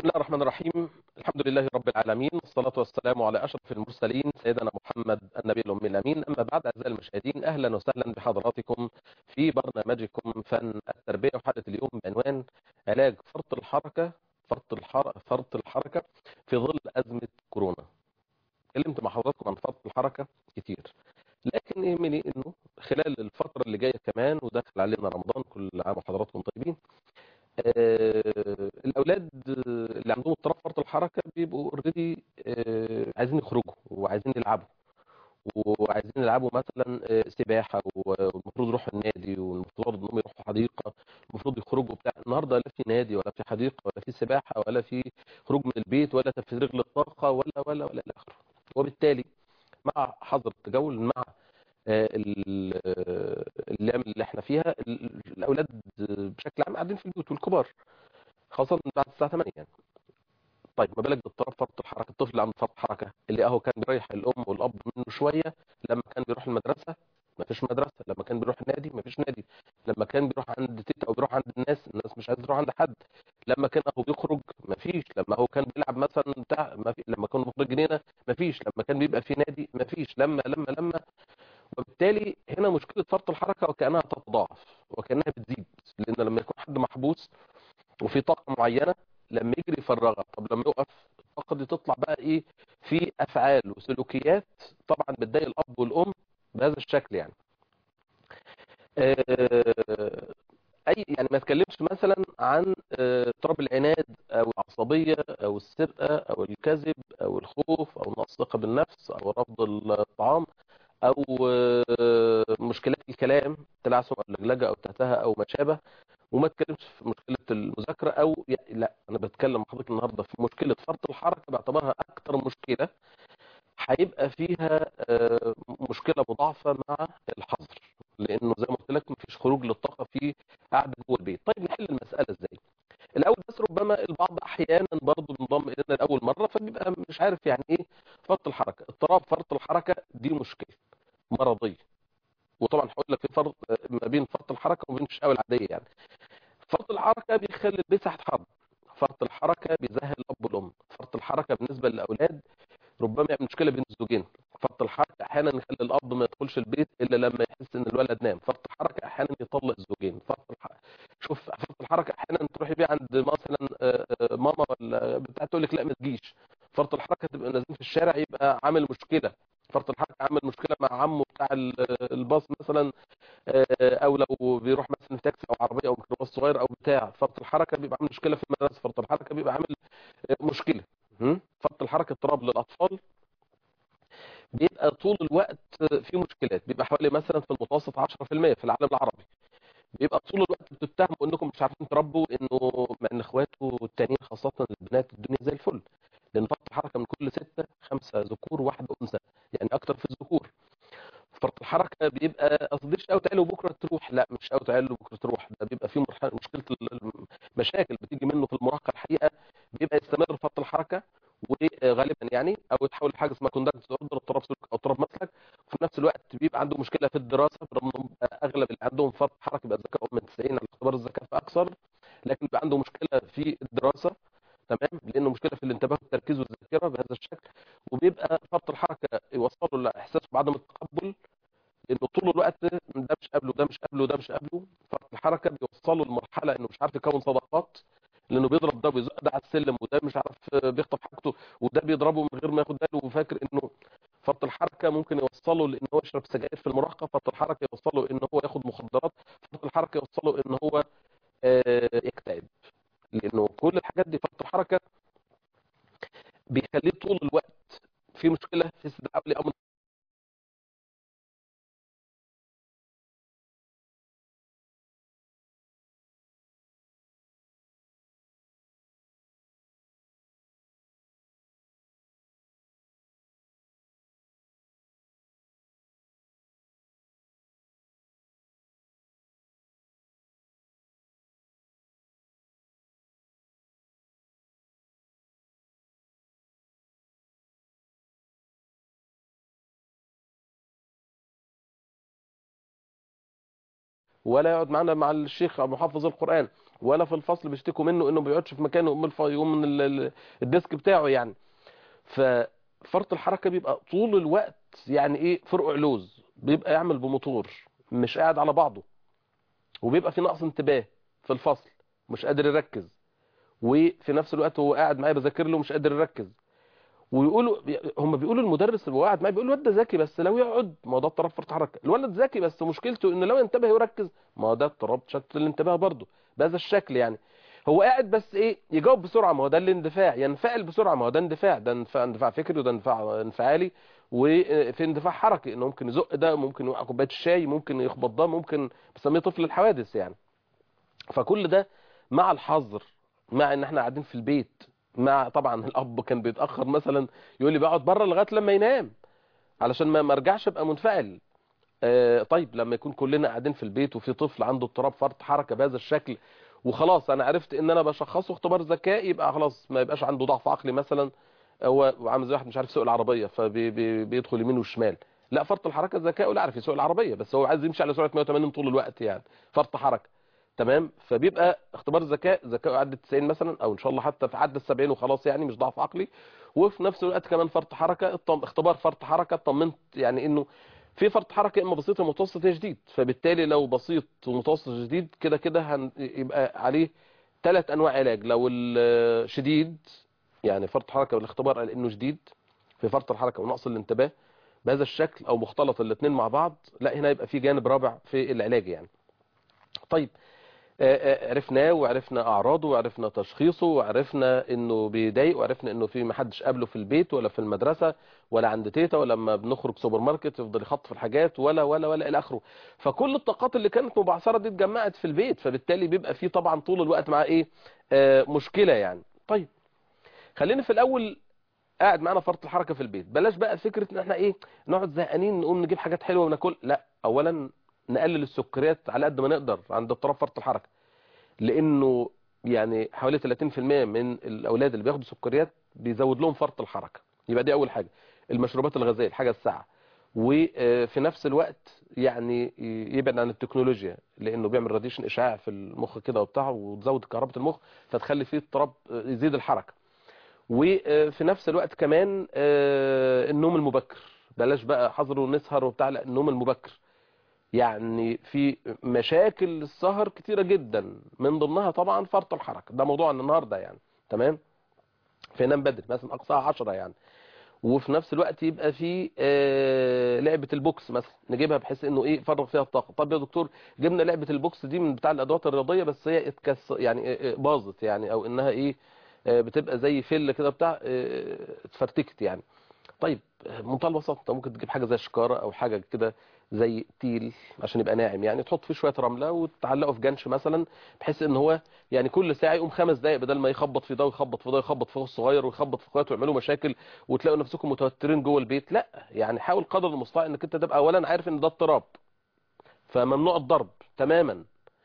الله الرحمن الرحيم الحمد لله رب العالمين والصلاة والسلام على أشرف المرسلين سيدنا محمد النبي الأمي الأمين أما بعد أعزائي المشاهدين أهلا وسهلا بحضراتكم في برنامجكم فن التربية وحلقة اليوم بعنوان علاج فرط الحركة فرط الحركة فرط الحركة في ظل أزمة كورونا اتكلمت مع حضراتكم عن فرط الحركة كتير لكن يهمني انه خلال الفترة اللي جاية كمان وداخل علينا رمضان كل عام وحضراتكم طيبين آه، الاولاد اللي عندهم اضطراب فرط الحركه بيبقوا اوريدي عايزين يخرجوا وعايزين يلعبوا وعايزين يلعبوا مثلا آه، سباحه والمفروض يروحوا النادي والمفروض انهم يروحوا حديقه المفروض يخرجوا بتاع النهارده لا في نادي ولا في حديقه ولا في سباحه ولا في خروج من البيت ولا تفريغ للطاقه ولا ولا ولا الى اخره وبالتالي مع حظر التجول مع آه، ال- آه، الايام اللي احنا فيها ال- الاولاد بشكل عام قاعدين في البيوت والكبار خاصه بعد الساعه 8 يعني طيب ما بالك باضطراب فرط الحركه الطفل اللي عنده فرط حركه اللي اهو كان بيريح الام والاب منه شويه لما كان بيروح المدرسه ما فيش مدرسه لما كان بيروح النادي ما فيش نادي لما كان بيروح عند تيتا او بيروح عند الناس الناس مش عايزه تروح عند حد لما كان اهو بيخرج ما فيش لما هو كان بيلعب مثلا بتاع ما في لما كان بيخرج جنينه ما فيش لما كان بيبقى في نادي ما فيش لما لما لما وبالتالي هنا مشكله فرط الحركه وكانها تتضاعف وكانها بتزيد لان لما يكون حد محبوس وفي طاقه معينه لما يجري يفرغها طب لما يقف الطاقه دي تطلع بقى ايه في افعال وسلوكيات طبعا بتضايق الاب والام بهذا الشكل يعني آه، اي يعني ما اتكلمش مثلا عن آه، اضطراب العناد او العصبيه او السرقه او الكذب او الخوف او نقص الثقه بالنفس او رفض الطعام او آه، مشكلات الكلام تلعثم او لجلجه او تهتهه او ما شابه وما اتكلمش في مشكله المذاكره او يعني لا انا بتكلم مع حضرتك النهارده في مشكله فرط الحركه باعتبارها اكتر مشكله هيبقى فيها آه، مشكله مضاعفه مع الحظر لانه زي ما قلت لك مفيش خروج للطاقه في قعده جوه البيت طيب نحل المساله ازاي الاول بس ربما البعض احيانا برضه بينضم الينا لاول مره فبيبقى مش عارف يعني ايه فرط الحركه اضطراب فرط الحركه دي مشكله مرضيه وطبعا هقول لك في فرق ما بين فرط الحركه وما بين الشقاوه العاديه يعني فرط الحركه بيخلي البيت تحت حرب فرط الحركه بيزهق الاب والام فرط الحركه بالنسبه للاولاد ربما يعمل مشكله بين الزوجين فرط الحركه احيانا يخلي الاب ما يدخلش البيت الا لما يحس ان الولد نام فرط الحركه احيانا يطلق الزوجين فرط الحركه شوف فرط الحركه احيانا تروحي بيه عند مثلا آه، آه، ماما ولا بتاع تقول لك لا ما تجيش فرط الحركه تبقى نازلين في الشارع يبقى عامل مشكله فرط الحركه عامل مشكله مع عمه بتاع ال- الباص مثلا آه، او لو بيروح مثلا في تاكسي او عربيه او ميكروباص صغير او بتاع فرط الحركه بيبقى عامل مشكله في المدرسه فرط الحركه بيبقى عامل آه، مشكله م? فرط الحركه اضطراب للاطفال بيبقى طول الوقت في مشكلات بيبقى حوالي مثلا في المتوسط 10% في العالم العربي بيبقى طول الوقت بتتهموا انكم مش عارفين تربوا انه مع ان اخواته التانيين خاصه البنات الدنيا زي الفل لان فرط الحركه من كل سته خمسه ذكور واحده انثى يعني اكتر في الذكور فرط الحركه بيبقى اصل دي شقاوة عيله وبكره تروح لا مش شقاوة عيله وبكره تروح ده بيبقى فيه مرحله مشكله المشاكل بتيجي منه في المراهقه الحقيقه بيبقى يستمر فرط الحركه وغالبا يعني او يتحول لحاجه اسمها كوندكت اوردر اضطراب سلوك او اضطراب مسلك وفي نفس الوقت بيبقى عنده مشكله في الدراسه برغم انهم اغلب اللي عندهم فرط حركه بيبقى الذكاء من 90 على اختبار الذكاء فاكثر لكن بيبقى عنده مشكله في الدراسه تمام لانه مشكله في الانتباه والتركيز والذاكره بهذا الشكل وبيبقى فرط الحركه يوصله لاحساس بعدم التقبل لانه طول الوقت ده مش قابله ده مش قابله ده مش قابله فرط الحركه بيوصله لمرحله انه مش عارف يكون صداقات لانه بيضرب ده ويزق ده على السلم وده مش عارف بيخطف حاجته وده بيضربه من غير ما ياخد باله وفاكر انه فرط الحركه ممكن يوصله لان هو يشرب سجاير في المراهقه فرط الحركه يوصله ان هو ياخد مخدرات فرط الحركه يوصله ان هو آه، يكتئب لانه كل الحاجات دي فرط الحركه بيخليه طول الوقت في مشكله في استدعاء لامر ولا يقعد معنا مع الشيخ او محافظ القران ولا في الفصل بيشتكوا منه انه ما بيقعدش في مكانه يقوم الف- يقوم من ال- ال- الديسك بتاعه يعني ففرط الحركه بيبقى طول الوقت يعني ايه فرق علوز بيبقى يعمل بموتور مش قاعد على بعضه وبيبقى في نقص انتباه في الفصل مش قادر يركز وفي نفس الوقت هو قاعد معايا بذاكر له مش قادر يركز ويقولوا هم بيقولوا المدرس اللي هو قاعد معاه بيقول الواد ده ذكي بس لو يقعد ما هو ده اضطراب فرط حركه الولد ذكي بس مشكلته انه لو ينتبه ويركز ما هو ده اضطراب تشتت الانتباه برضه بهذا الشكل يعني هو قاعد بس ايه يجاوب بسرعه ما هو ده الاندفاع ينفعل بسرعه ما هو ده اندفاع ده اندفاع, اندفاع فكري وده اندفاع انفعالي وفي اندفاع حركي انه ممكن يزق ده ممكن يوقع كوبايه الشاي ممكن يخبط ده ممكن بسميه طفل الحوادث يعني فكل ده مع الحظر مع ان احنا قاعدين في البيت مع طبعا الاب كان بيتاخر مثلا يقول لي بقعد بره لغايه لما ينام علشان ما ما ارجعش ابقى منفعل آه، طيب لما يكون كلنا قاعدين في البيت وفي طفل عنده اضطراب فرط حركه بهذا الشكل وخلاص انا عرفت ان انا بشخصه اختبار ذكاء يبقى خلاص ما يبقاش عنده ضعف عقلي مثلا هو عامل زي واحد مش عارف يسوق العربيه فبيدخل يمين وشمال لا فرط الحركه ذكاء ولا عارف يسوق العربيه بس هو عايز يمشي على سرعه 180 طول الوقت يعني فرط حركه تمام فبيبقى اختبار ذكاء ذكاء عدى 90 مثلا او ان شاء الله حتى في عدى 70 وخلاص يعني مش ضعف عقلي وفي نفس الوقت كمان فرط حركه الطم... اختبار فرط حركه اطمنت يعني انه في فرط حركه اما بسيط ومتوسط يا شديد فبالتالي لو بسيط ومتوسط شديد كده كده هن... يبقى عليه ثلاث انواع علاج لو الشديد يعني فرط حركه والاختبار قال انه شديد في فرط الحركه ونقص الانتباه بهذا الشكل او مختلط الاثنين مع بعض لا هنا يبقى في جانب رابع في العلاج يعني طيب آه، آه، عرفناه وعرفنا اعراضه وعرفنا تشخيصه وعرفنا انه بيضايق وعرفنا انه في محدش قابله في البيت ولا في المدرسه ولا عند تيتا ولا لما بنخرج سوبر ماركت يفضل يخطف الحاجات ولا ولا ولا الى اخره فكل الطاقات اللي كانت مبعثره دي اتجمعت في البيت فبالتالي بيبقى في طبعا طول الوقت مع ايه آه مشكله يعني طيب خلينا في الاول قاعد معانا فرط الحركه في البيت بلاش بقى فكره ان احنا ايه نقعد زهقانين نقوم نجيب حاجات حلوه وناكل لا اولا نقلل السكريات على قد ما نقدر عند اضطراب فرط الحركه لانه يعني حوالي 30% من الاولاد اللي بياخدوا سكريات بيزود لهم فرط الحركه يبقى دي اول حاجه المشروبات الغازيه الحاجه الساعه وفي نفس الوقت يعني يبعد عن التكنولوجيا لانه بيعمل راديشن اشعاع في المخ كده وبتاع وتزود كهرباء المخ فتخلي فيه اضطراب يزيد الحركه وفي نفس الوقت كمان آه، النوم المبكر بلاش بقى حظر ونسهر وبتاع لا النوم المبكر يعني في مشاكل السهر كتيرة جدا من ضمنها طبعا فرط الحركة ده موضوعنا النهاردة يعني تمام فينام بدري مثلا أقصاها 10 يعني وفي نفس الوقت يبقى في آه لعبة البوكس مثلا نجيبها بحيث انه ايه فرغ فيها الطاقة طب يا دكتور جبنا لعبة البوكس دي من بتاع الادوات الرياضية بس هي اتكس يعني آه، آه، باظت يعني او انها ايه آه، بتبقى زي فل كده بتاع آه، اتفرتكت يعني طيب منتهى البساطه انت ممكن تجيب حاجه زي شكاره او حاجه كده زي تيل عشان يبقى ناعم يعني تحط فيه شويه رمله وتعلقه في جنش مثلا بحيث ان هو يعني كل ساعه يقوم خمس دقائق بدل ما يخبط في ده ويخبط في ده ويخبط في اخوه الصغير ويخبط في اخواته ويعملوا مشاكل وتلاقوا نفسكم متوترين جوه البيت لا يعني حاول قدر المستطاع انك انت تبقى اولا عارف ان ده اضطراب فممنوع الضرب تماما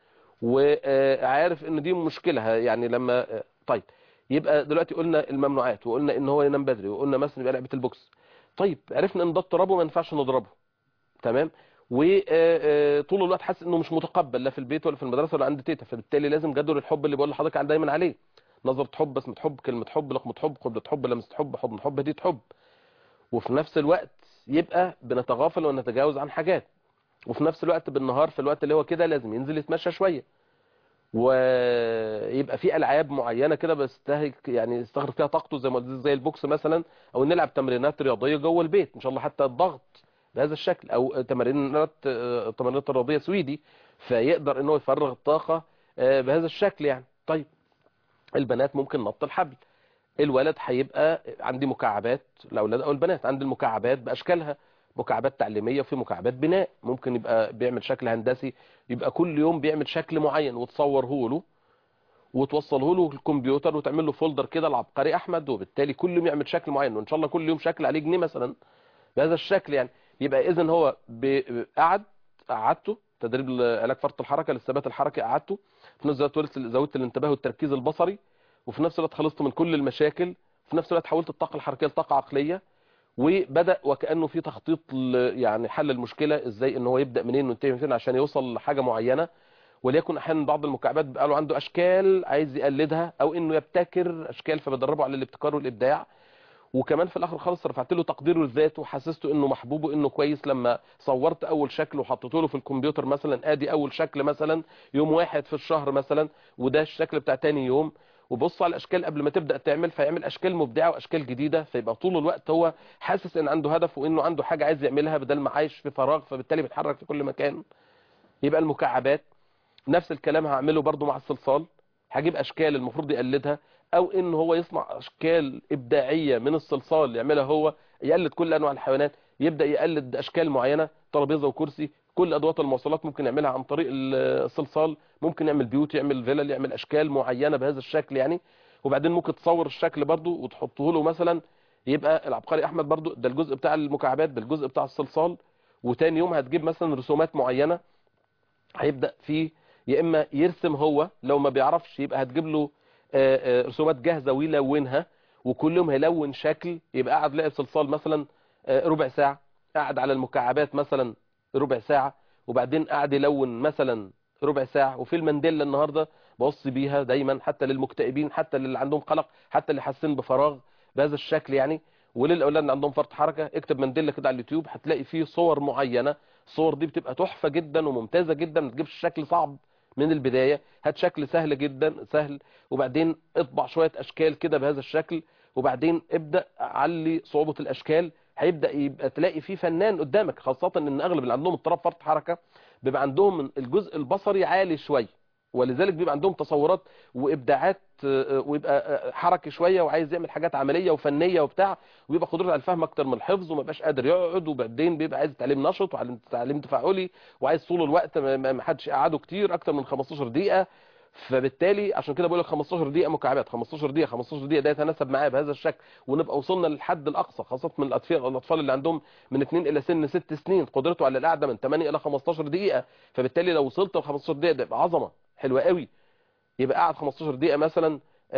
وعارف ان دي مشكله يعني لما طيب يبقى دلوقتي قلنا الممنوعات وقلنا ان هو ينام بدري وقلنا مثلا يبقى لعبه البوكس طيب عرفنا ان ده اضطراب وما ينفعش نضربه تمام وطول الوقت حاسس انه مش متقبل لا في البيت ولا في المدرسه ولا عند تيتا فبالتالي لازم جدول الحب اللي بقول لحضرتك على دايما عليه نظره حب بسمه حب كلمه حب لقمه حب قبله حب لمسه حب حضن حب هديه حب وفي نفس الوقت يبقى بنتغافل ونتجاوز عن حاجات وفي نفس الوقت بالنهار في الوقت اللي هو كده لازم ينزل يتمشى شويه ويبقى في العاب معينه كده بيستهلك يعني يستغرق فيها طاقته زي ما قلت زي البوكس مثلا او نلعب تمرينات رياضيه جوه البيت ان شاء الله حتى الضغط بهذا الشكل او تمارينات آه، تمارينات رياضيه سويدي فيقدر ان هو يفرغ الطاقه آه، بهذا الشكل يعني طيب البنات ممكن نط الحبل الولد هيبقى عندي مكعبات الاولاد او البنات عندي المكعبات باشكالها مكعبات تعليميه وفي مكعبات بناء ممكن يبقى بيعمل شكل هندسي يبقى كل يوم بيعمل شكل معين وتصوره له وتوصله له الكمبيوتر وتعمل له فولدر كده العبقري احمد وبالتالي كل يوم يعمل شكل معين وان شاء الله كل يوم شكل عليه جنيه مثلا بهذا الشكل يعني يبقى اذا هو ب- قعد قعدته تدريب علاج فرط الحركه للثبات الحركي قعدته في نفس الوقت زودت الانتباه والتركيز البصري وفي نفس الوقت خلصت من كل المشاكل في نفس الوقت حولت الطاقه الحركيه لطاقه عقليه وبدا وكانه في تخطيط ل- يعني حل المشكله ازاي ان هو يبدا منين وينتهي من فين عشان يوصل لحاجه معينه وليكن احيانا بعض المكعبات بيبقى له عنده اشكال عايز يقلدها او انه يبتكر اشكال فبدربه على الابتكار والابداع وكمان في الاخر خالص رفعت له تقديره لذاته وحسسته انه محبوب وانه كويس لما صورت اول شكل وحطيته له في الكمبيوتر مثلا ادي اول شكل مثلا يوم واحد في الشهر مثلا وده الشكل بتاع تاني يوم وبص على الاشكال قبل ما تبدا تعمل فيعمل اشكال مبدعه واشكال جديده فيبقى طول الوقت هو حاسس ان عنده هدف وانه عنده حاجه عايز يعملها بدل ما عايش في فراغ فبالتالي بيتحرك في كل مكان يبقى المكعبات نفس الكلام هعمله برضو مع الصلصال هجيب اشكال المفروض يقلدها او ان هو يصنع اشكال ابداعيه من الصلصال يعملها هو يقلد كل انواع الحيوانات يبدا يقلد اشكال معينه ترابيزه وكرسي كل ادوات المواصلات ممكن يعملها عن طريق الصلصال ممكن يعمل بيوت يعمل فيلل يعمل اشكال معينه بهذا الشكل يعني وبعدين ممكن تصور الشكل برضو وتحطه له مثلا يبقى العبقري احمد برضو ده الجزء بتاع المكعبات ده الجزء بتاع الصلصال وتاني يوم هتجيب مثلا رسومات معينه هيبدا فيه يا اما يرسم هو لو ما بيعرفش يبقى هتجيب له رسومات جاهزه ويلونها وكل يوم هيلون شكل يبقى قاعد لاقي صلصال مثلا ربع ساعه قاعد على المكعبات مثلا ربع ساعه وبعدين قاعد يلون مثلا ربع ساعه وفي المنديلا النهارده بوصي بيها دايما حتى للمكتئبين حتى للي عندهم قلق حتى اللي حاسين بفراغ بهذا الشكل يعني وللاولاد اللي عندهم فرط حركه اكتب منديلا كده على اليوتيوب هتلاقي فيه صور معينه الصور دي بتبقى تحفه جدا وممتازه جدا ما تجيبش شكل صعب من البداية هات شكل سهل جدا سهل وبعدين اطبع شوية اشكال كده بهذا الشكل وبعدين ابدأ علي صعوبة الاشكال هيبدأ يبقى تلاقي فيه فنان قدامك خاصة ان اغلب اللي عندهم اضطراب فرط حركة بيبقى عندهم الجزء البصري عالي شوية ولذلك بيبقى عندهم تصورات وابداعات ويبقى حركي شويه وعايز يعمل حاجات عمليه وفنيه وبتاع ويبقى قدرته على الفهم اكتر من الحفظ وما بقاش قادر يقعد وبعدين بيبقى عايز تعليم نشط وتعليم تفاعلي وعايز طول الوقت ما حدش يقعده كتير اكتر من 15 دقيقه فبالتالي عشان كده بقول لك 15 دقيقه مكعبات 15 دقيقه 15 دقيقه ده يتناسب معايا بهذا الشكل ونبقى وصلنا للحد الاقصى خاصه من الاطفال الاطفال اللي عندهم من 2 الى سن 6 سنين قدرته على القعده من 8 الى 15 دقيقه فبالتالي لو وصلت ل 15 دقيقه ده يبقى عظمه حلوه قوي يبقى قاعد 15 دقيقه مثلا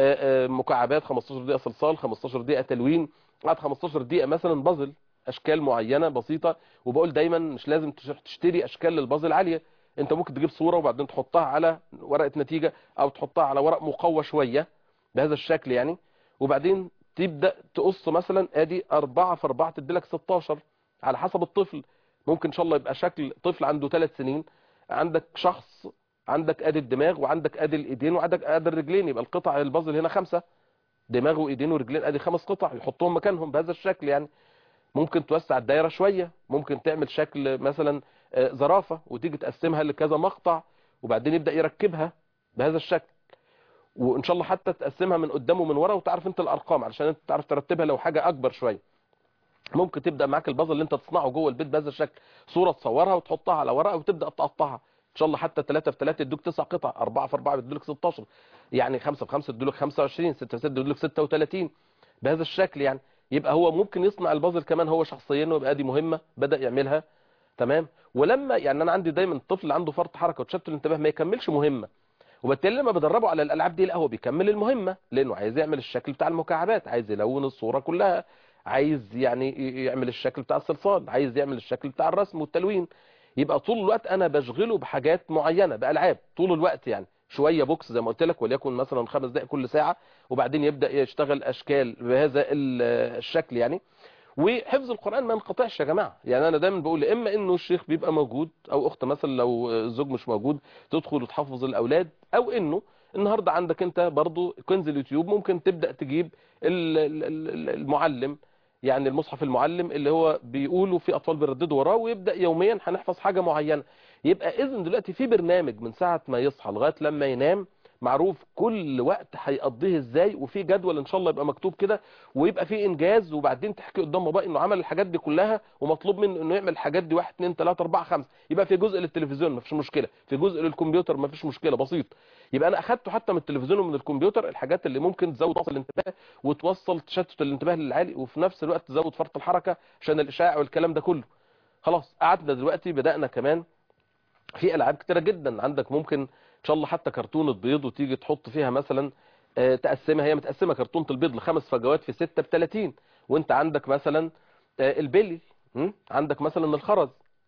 مكعبات 15 دقيقه صلصال 15 دقيقه تلوين قاعد 15 دقيقه مثلا بازل اشكال معينه بسيطه وبقول دايما مش لازم تشتري اشكال للبازل عاليه انت ممكن تجيب صوره وبعدين تحطها على ورقه نتيجه او تحطها على ورق مقوى شويه بهذا الشكل يعني وبعدين تبدا تقص مثلا ادي 4 في 4 تدي لك 16 على حسب الطفل ممكن ان شاء الله يبقى شكل طفل عنده 3 سنين عندك شخص عندك ادي الدماغ وعندك ادي الايدين وعندك ادي الرجلين يبقى القطع البازل هنا خمسة دماغ وايدين ورجلين ادي خمس قطع يحطهم مكانهم بهذا الشكل يعني ممكن توسع الدايره شويه ممكن تعمل شكل مثلا زرافه وتيجي تقسمها لكذا مقطع وبعدين يبدا يركبها بهذا الشكل وان شاء الله حتى تقسمها من قدام ومن ورا وتعرف انت الارقام علشان انت تعرف ترتبها لو حاجه اكبر شويه ممكن تبدا معاك البازل اللي انت تصنعه جوه البيت بهذا الشكل صوره تصورها وتحطها على ورقه وتبدا تقطعها ان شاء الله حتى 3 في 3 يدوك 9 قطع 4 في 4 بيدوك 16 يعني 5 في 5 يدوك 25 6 في 6 يدوك 36 بهذا الشكل يعني يبقى هو ممكن يصنع البازل كمان هو شخصيا ويبقى دي مهمه بدا يعملها تمام ولما يعني انا عندي دايما الطفل عنده فرط حركه وتشتت الانتباه ما يكملش مهمه وبالتالي لما بدربه على الالعاب دي لا هو بيكمل المهمه لانه عايز يعمل الشكل بتاع المكعبات عايز يلون الصوره كلها عايز يعني يعمل الشكل بتاع الصلصال عايز يعمل الشكل بتاع الرسم والتلوين يبقى طول الوقت انا بشغله بحاجات معينه بالعاب طول الوقت يعني شويه بوكس زي ما قلت لك وليكن مثلا خمس دقائق كل ساعه وبعدين يبدا يشتغل اشكال بهذا الشكل يعني وحفظ القرآن ما ينقطعش يا جماعة يعني أنا دايما بقول إما إنه الشيخ بيبقى موجود أو أخت مثلا لو الزوج مش موجود تدخل وتحفظ الأولاد أو إنه النهاردة عندك أنت برضو كنز اليوتيوب ممكن تبدأ تجيب المعلم يعني المصحف المعلم اللي هو بيقولوا في أطفال بيرددوا وراه ويبدأ يوميا هنحفظ حاجة معينة يبقى إذن دلوقتي في برنامج من ساعة ما يصحى لغاية لما ينام معروف كل وقت هيقضيه ازاي وفي جدول ان شاء الله يبقى مكتوب كده ويبقى في انجاز وبعدين تحكي قدام بابا انه عمل الحاجات دي كلها ومطلوب منه انه يعمل الحاجات دي 1 2 3 4 5 يبقى في جزء للتلفزيون مفيش مشكله في جزء للكمبيوتر مفيش مشكله بسيط يبقى انا اخدته حتى من التلفزيون ومن الكمبيوتر الحاجات اللي ممكن تزود وصل الانتباه وتوصل تشتت الانتباه للعالي وفي نفس الوقت تزود فرط الحركه عشان الاشعاع والكلام ده كله خلاص قعدنا دلوقتي بدانا كمان في العاب كتيره جدا عندك ممكن ان شاء الله حتى كرتونه بيض وتيجي تحط فيها مثلا تقسمها هي متقسمه كرتونه البيض لخمس فجوات في 6 ب 30 وانت عندك مثلا البلي عندك مثلا الخرز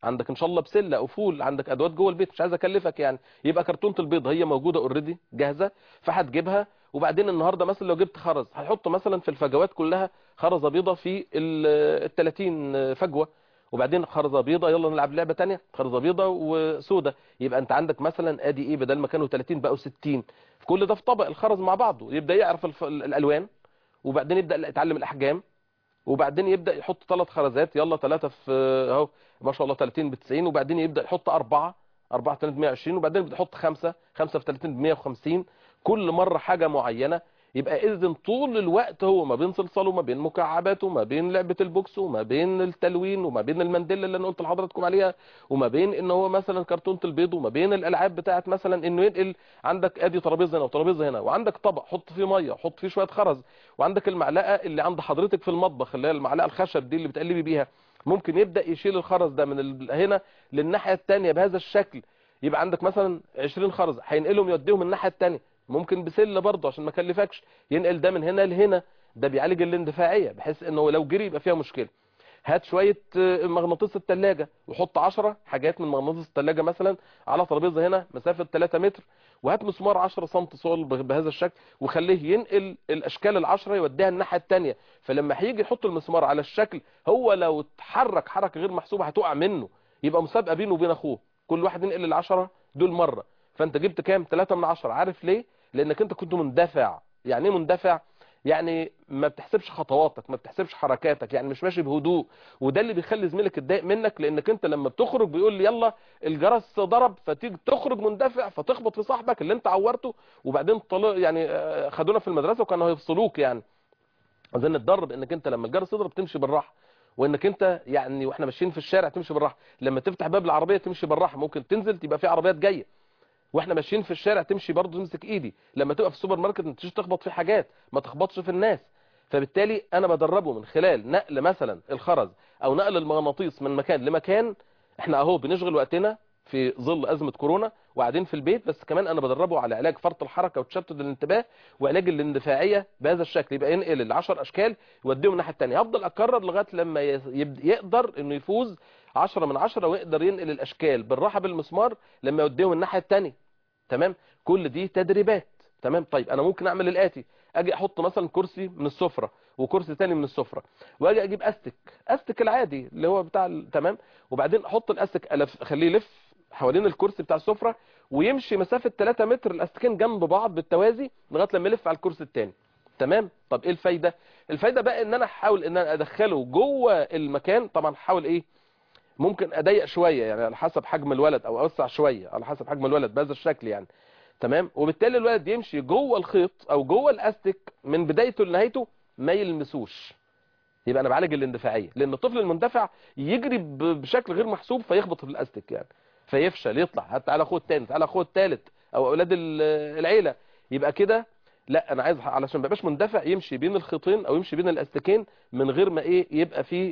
عندك ان شاء الله بسله او فول عندك ادوات جوه البيت مش عايز اكلفك يعني يبقى كرتونه البيض هي موجوده اوريدي جاهزه فهتجيبها وبعدين النهارده مثلا لو جبت خرز هتحط مثلا في الفجوات كلها خرزه بيضه في ال 30 فجوه وبعدين خرزه بيضه يلا نلعب لعبه تانية خرزه بيضه وسودة يبقى انت عندك مثلا ادي ايه بدل ما كانوا 30 بقوا 60 كل ده في طبق الخرز مع بعضه يبدا يعرف الف... الالوان وبعدين يبدا يتعلم الاحجام وبعدين يبدا يحط ثلاث خرزات يلا ثلاثه في اهو ما شاء الله 30 ب 90 وبعدين يبدا يحط اربعه 4 30 120 وبعدين يبدا يحط خمسه خمسه في 30 ب 150 كل مره حاجه معينه يبقى اذا طول الوقت هو ما بين صلصال وما بين مكعبات وما بين لعبه البوكس وما بين التلوين وما بين المندله اللي انا قلت لحضراتكم عليها وما بين ان هو مثلا كرتونه البيض وما بين الالعاب بتاعت مثلا انه ينقل عندك ادي ترابيزه هنا وترابيزه هنا وعندك طبق حط فيه ميه حط فيه شويه خرز وعندك المعلقه اللي عند حضرتك في المطبخ اللي هي المعلقه الخشب دي اللي بتقلبي بيها ممكن يبدا يشيل الخرز ده من ال- هنا للناحيه الثانيه بهذا الشكل يبقى عندك مثلا 20 خرز هينقلهم يوديهم الناحيه الثانيه ممكن بسله برضه عشان ما اكلفكش ينقل ده من هنا لهنا ده بيعالج الاندفاعيه بحيث انه لو جري يبقى فيها مشكله هات شويه آه، مغناطيس الثلاجه وحط 10 حاجات من مغناطيس الثلاجه مثلا على ترابيزه هنا مسافه 3 متر وهات مسمار 10 سم صول ب- بهذا الشكل وخليه ينقل الاشكال العشرة يوديها الناحيه الثانيه فلما هيجي يحط المسمار على الشكل هو لو اتحرك حركه غير محسوبه هتقع منه يبقى مسابقه بينه وبين اخوه كل واحد ينقل العشرة دول مره فانت جبت كام 3 من 10 عارف ليه لانك انت كنت مندفع يعني ايه مندفع يعني ما بتحسبش خطواتك ما بتحسبش حركاتك يعني مش ماشي بهدوء وده اللي بيخلي زميلك يتضايق منك لانك انت لما بتخرج بيقول لي يلا الجرس ضرب فتيجي تخرج مندفع فتخبط في صاحبك اللي انت عورته وبعدين طلع يعني آه، خدونا في المدرسه وكانوا هيفصلوك يعني عايزين نتدرب انك انت لما الجرس يضرب تمشي بالراحه وانك انت يعني واحنا ماشيين في الشارع تمشي بالراحه لما تفتح باب العربيه تمشي بالراحه ممكن تنزل تبقى في عربيات جايه واحنا ماشيين في الشارع تمشي برضه تمسك ايدي لما تبقى في السوبر ماركت ما تجيش تخبط في حاجات ما تخبطش في الناس فبالتالي انا بدربه من خلال نقل مثلا الخرز او نقل المغناطيس من مكان لمكان احنا اهو بنشغل وقتنا في ظل ازمه كورونا وقاعدين في البيت بس كمان انا بدربه على علاج فرط الحركه وتشتت الانتباه وعلاج الاندفاعيه بهذا الشكل يبقى ينقل العشر اشكال يوديهم الناحيه الثانيه هفضل اكرر لغايه لما ي- يبد- يقدر انه يفوز 10 من 10 ويقدر ينقل الاشكال بالراحه بالمسمار لما يوديهم الناحيه الثانيه تمام كل دي تدريبات تمام طيب انا ممكن اعمل الاتي اجي احط مثلا كرسي من السفره وكرسي تاني من السفره واجي اجيب استك استك العادي اللي هو بتاع ال- تمام وبعدين احط الاستك ألف اخليه يلف حوالين الكرسي بتاع السفره ويمشي مسافه 3 متر الاستكين جنب بعض بالتوازي لغايه لما يلف على الكرسي التاني تمام طب ايه الفايده الفايده بقى ان انا احاول ان انا ادخله جوه المكان طبعا احاول ايه ممكن اضيق شويه يعني على حسب حجم الولد او اوسع شويه على حسب حجم الولد بهذا الشكل يعني تمام وبالتالي الولد يمشي جوه الخيط او جوه الاستك من بدايته لنهايته ما يلمسوش يبقى انا بعالج الاندفاعيه لان الطفل المندفع يجري ب- بشكل غير محسوب فيخبط في الاستك يعني فيفشل يطلع هات تعالى خد تاني تعالى خد تالت او اولاد ال- العيله يبقى كده لا انا عايز علشان ما يبقاش مندفع يمشي بين الخيطين او يمشي بين الاستكين من غير ما ايه يبقى فيه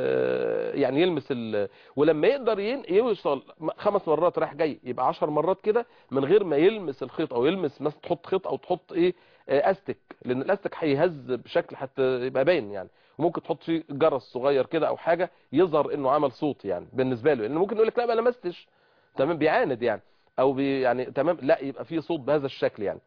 آه، يعني يلمس ال... ولما يقدر ين- يوصل خمس مرات رايح جاي يبقى 10 مرات كده من غير ما يلمس الخيط او يلمس مثلا تحط خيط او تحط ايه آه، استك لان الاستك هيهز بشكل حتى يبقى باين يعني وممكن تحط فيه جرس صغير كده او حاجه يظهر انه عمل صوت يعني بالنسبه له لان ممكن يقول لك لا ما لمستش تمام بيعاند يعني او بي يعني تمام لا يبقى فيه صوت بهذا الشكل يعني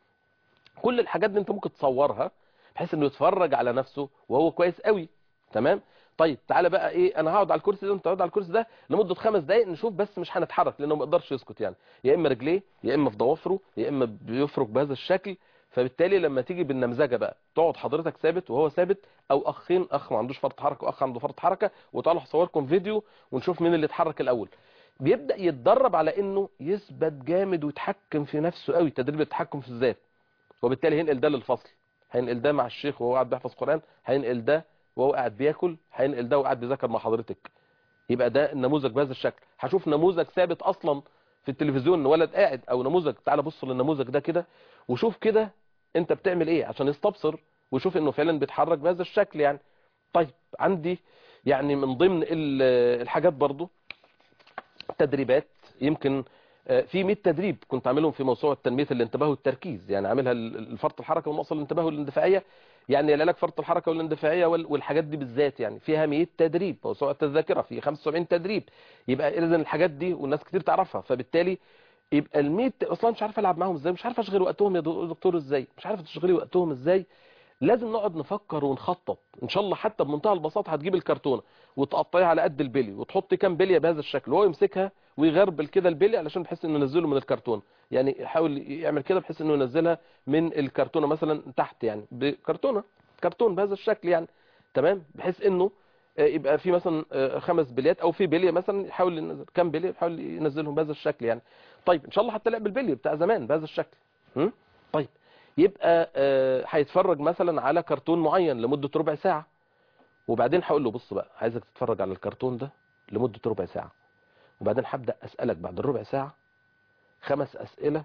كل الحاجات دي انت ممكن تصورها بحيث انه يتفرج على نفسه وهو كويس قوي تمام طيب تعالى بقى ايه انا هقعد على الكرسي ده انت تقعد على الكرسي ده لمده خمس دقائق نشوف بس مش هنتحرك لانه ما يقدرش يسكت يعني يا اما رجليه يا اما في ضوافره يا اما بيفرك بهذا الشكل فبالتالي لما تيجي بالنمذجه بقى تقعد حضرتك ثابت وهو ثابت او اخين اخ ما عندوش فرط حركه واخ عنده فرط حركه وتعالوا هصوركم فيديو ونشوف مين اللي اتحرك الاول بيبدا يتدرب على انه يثبت جامد ويتحكم في نفسه قوي تدريب التحكم في الذات وبالتالي هينقل ده للفصل هينقل ده مع الشيخ وهو قاعد بيحفظ قرآن هينقل ده وهو قاعد بياكل هينقل ده وهو قاعد بيذاكر مع حضرتك يبقى ده النموذج بهذا الشكل هشوف نموذج ثابت اصلا في التلفزيون ان ولد قاعد او نموذج تعالى بص للنموذج ده كده وشوف كده انت بتعمل ايه عشان يستبصر ويشوف انه فعلا بيتحرك بهذا الشكل يعني طيب عندي يعني من ضمن ال- الحاجات برضو تدريبات يمكن آه، في 100 تدريب كنت عاملهم في موسوعه تنميه الانتباه والتركيز يعني عاملها ل- لفرط الحركه ونقص الانتباه والاندفاعيه يعني العلاج فرط الحركه والاندفاعيه وال- والحاجات دي بالذات يعني فيها 100 تدريب موسوعه الذاكره في 75 تدريب يبقى اذا الحاجات دي والناس كتير تعرفها فبالتالي يبقى ال 100 اصلا مش عارف العب معاهم ازاي مش عارف اشغل وقتهم يا دكتور ازاي مش عارف تشغلي وقتهم ازاي لازم نقعد نفكر ونخطط ان شاء الله حتى بمنتهى البساطه هتجيب الكرتونه وتقطعيها على قد البلي وتحطي كام بليه بهذا الشكل وهو يمسكها ويغربل كده البلي علشان بحيث انه ينزله من الكرتونه يعني يحاول يعمل كده بحيث انه ينزلها من الكرتونه مثلا تحت يعني بكرتونه كرتون بهذا الشكل يعني تمام بحيث انه آه، يبقى في مثلا آه، خمس بليات او في بليه مثلا يحاول ينزل كام بليه يحاول ينزلهم بهذا الشكل يعني طيب ان شاء الله حتى لعب البلي بتاع زمان بهذا الشكل م? طيب يبقى آه، هيتفرج مثلا على كرتون معين لمده ربع ساعه وبعدين هقول له بص بقى عايزك تتفرج على الكرتون ده لمده ربع ساعه وبعدين هبدا اسالك بعد الربع ساعه خمس اسئله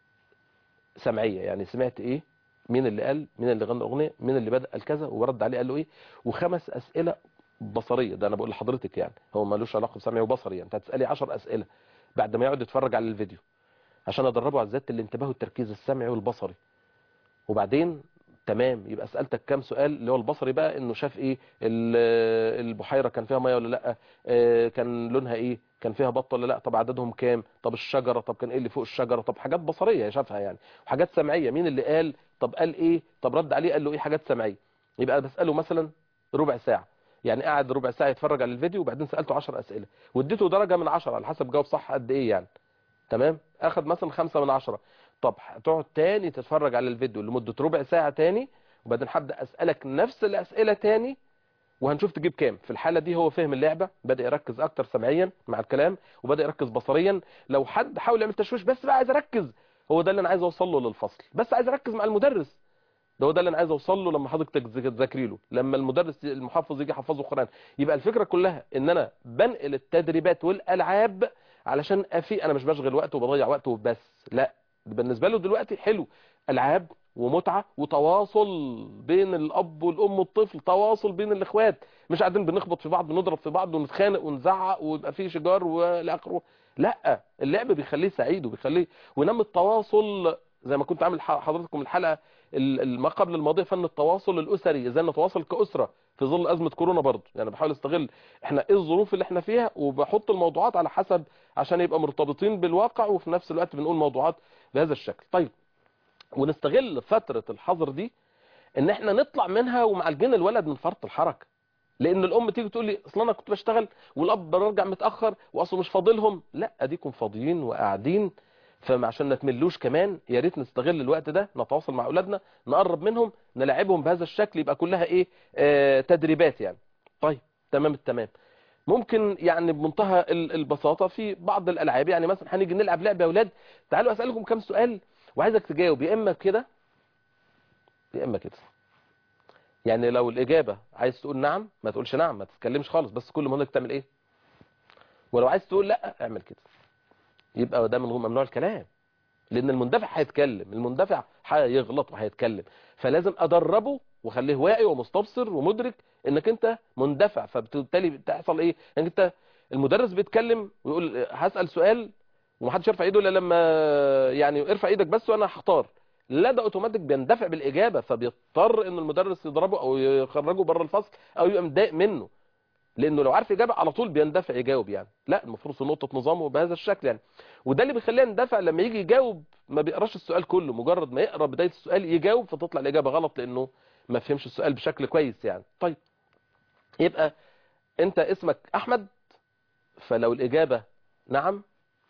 سمعيه يعني سمعت ايه مين اللي قال مين اللي غنى الاغنيه مين اللي بدا قال كذا ورد عليه قال له ايه وخمس اسئله بصريه ده انا بقول لحضرتك يعني هو ملوش علاقه بسمعي وبصري يعني انت هتسالي 10 اسئله بعد ما يقعد يتفرج على الفيديو عشان ادربه على ذات الانتباه والتركيز السمعي والبصري وبعدين تمام يبقى سالتك كام سؤال اللي هو البصري بقى انه شاف ايه ال- البحيره كان فيها ميه ولا لا آه، كان لونها ايه كان فيها بط ولا لا طب عددهم كام طب الشجره طب كان ايه اللي فوق الشجره طب حاجات بصريه شافها يعني وحاجات سمعيه مين اللي قال طب قال ايه طب رد عليه قال له ايه حاجات سمعيه يبقى بساله مثلا ربع ساعه يعني قاعد ربع ساعه يتفرج على الفيديو وبعدين سالته 10 اسئله واديته درجه من 10 على حسب جاوب صح قد ايه يعني تمام اخد مثلا خمسة من عشرة طب هتقعد تاني تتفرج على الفيديو لمدة ربع ساعة تاني وبعدين هبدا اسألك نفس الاسئلة تاني وهنشوف تجيب كام في الحالة دي هو فهم اللعبة بدأ يركز اكتر سمعيا مع الكلام وبدأ يركز بصريا لو حد حاول يعمل تشويش بس بقى عايز اركز هو ده اللي انا عايز اوصل له للفصل بس عايز اركز مع المدرس ده هو ده اللي انا عايز اوصل له لما حضرتك تذاك- تذاكري له لما المدرس المحفظ يجي يحفظه قران يبقى الفكره كلها ان انا بنقل التدريبات والالعاب علشان افي انا مش بشغل وقت وبضيع وقت وبس لا بالنسبه له دلوقتي حلو العاب ومتعه وتواصل بين الاب والام والطفل تواصل بين الاخوات مش قاعدين بنخبط في بعض ونضرب في بعض ونتخانق ونزعق ويبقى في شجار والى اخره لا اللعب بيخليه سعيد وبيخليه وينمي التواصل زي ما كنت عامل ح- حضرتكم الحلقه ال- ال- ما قبل الماضيه فن التواصل الاسري ازاي نتواصل كاسره في ظل ازمه كورونا برضه يعني بحاول استغل احنا ايه الظروف اللي احنا فيها وبحط الموضوعات على حسب عشان يبقى مرتبطين بالواقع وفي نفس الوقت بنقول موضوعات بهذا الشكل طيب ونستغل فتره الحظر دي ان احنا نطلع منها ومعالجين الولد من فرط الحركه لان الام تيجي تقول لي اصل انا كنت بشتغل والاب برجع متاخر واصله مش فاضلهم لا اديكم فاضيين وقاعدين فعشان ما تملوش كمان يا ريت نستغل الوقت ده نتواصل مع اولادنا نقرب منهم نلعبهم بهذا الشكل يبقى كلها ايه آه تدريبات يعني طيب تمام التمام ممكن يعني بمنتهى ال- البساطه في بعض الالعاب يعني مثلا هنيجي نلعب لعبه يا اولاد تعالوا اسالكم كام سؤال وعايزك تجاوب يا اما كده يا اما كده يعني لو الاجابه عايز تقول نعم ما تقولش نعم ما تتكلمش خالص بس كل ما هناك تعمل ايه ولو عايز تقول لا اعمل كده يبقى ده من ممنوع الكلام لان المندفع هيتكلم المندفع هيغلط وهيتكلم فلازم ادربه واخليه واعي ومستبصر ومدرك انك انت مندفع فبالتالي بتحصل ايه انك انت المدرس بيتكلم ويقول هسال سؤال ومحدش يرفع ايده الا لما يعني ارفع ايدك بس وانا هختار لا ده اوتوماتيك بيندفع بالاجابه فبيضطر ان المدرس يضربه او يخرجه بره الفصل او يبقى متضايق منه لانه لو عارف اجابه على طول بيندفع يجاوب يعني لا المفروض في نقطه نظامه بهذا الشكل يعني وده اللي بيخليه يندفع لما يجي يجاوب ما بيقراش السؤال كله مجرد ما يقرا بدايه السؤال يجاوب فتطلع الاجابه غلط لانه ما فهمش السؤال بشكل كويس يعني طيب يبقى انت اسمك احمد فلو الاجابه نعم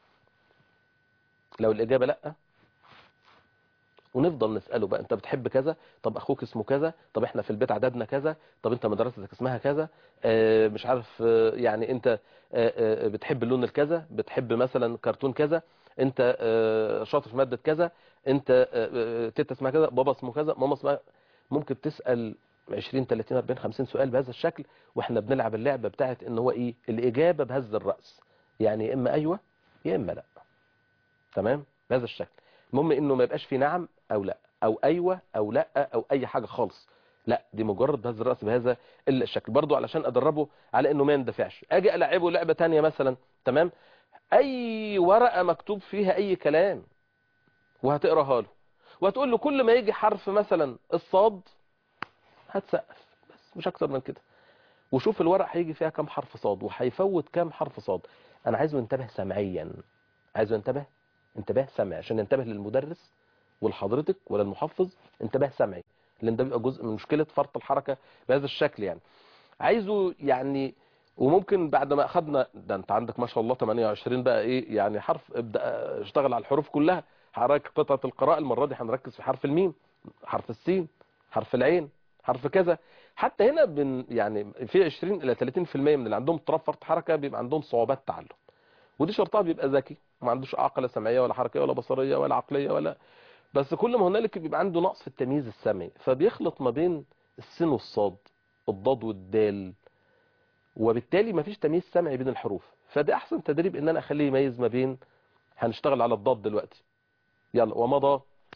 لو الاجابه لا ونفضل نساله بقى انت بتحب كذا طب اخوك اسمه كذا طب احنا في البيت عددنا كذا طب انت مدرستك اسمها كذا اه مش عارف اه يعني انت اه اه بتحب اللون الكذا بتحب مثلا كرتون كذا انت اه شاطر في ماده كذا انت اه اه تيتا اسمها كذا بابا اسمه كذا ماما اسمها ممكن تسال 20 30 40 50 سؤال بهذا الشكل واحنا بنلعب اللعبه بتاعت ان هو ايه الاجابه بهز الراس يعني يا اما ايوه يا اما لا تمام بهذا الشكل المهم انه ما يبقاش في نعم او لا او ايوه او لا او اي حاجه خالص لا دي مجرد بهز الراس بهذا الشكل برضو علشان ادربه على انه ما يندفعش اجي العبه لعبه تانية مثلا تمام اي ورقة مكتوب فيها اي كلام وهتقراها له وهتقول له كل ما يجي حرف مثلا الصاد هتسقف بس مش اكتر من كده وشوف الورق هيجي فيها كام حرف صاد وهيفوت كام حرف صاد انا عايزه ينتبه سمعيا عايزه ينتبه انتباه سمعي عشان ينتبه للمدرس ولحضرتك ولا المحفظ انتباه سمعي لان ده بيبقى جزء من مشكله فرط الحركه بهذا الشكل يعني عايزه يعني وممكن بعد ما اخدنا ده انت عندك ما شاء الله 28 بقى ايه يعني حرف ابدا اشتغل على الحروف كلها حركه قطعه القراءه المره دي هنركز في حرف الميم حرف السين حرف العين حرف كذا حتى هنا بن يعني في 20 الى 30% من اللي عندهم اضطراب فرط حركه بيبقى عندهم صعوبات تعلم ودي شرطها بيبقى ذكي وما عندوش عقله سمعيه ولا حركيه ولا بصريه ولا عقليه ولا بس كل ما هنالك بيبقى عنده نقص في التمييز السمعي فبيخلط ما بين السين والصاد الضاد والدال وبالتالي ما فيش تمييز سمعي بين الحروف فده احسن تدريب ان انا اخليه يميز ما بين هنشتغل على الضاد دلوقتي يلا ومضى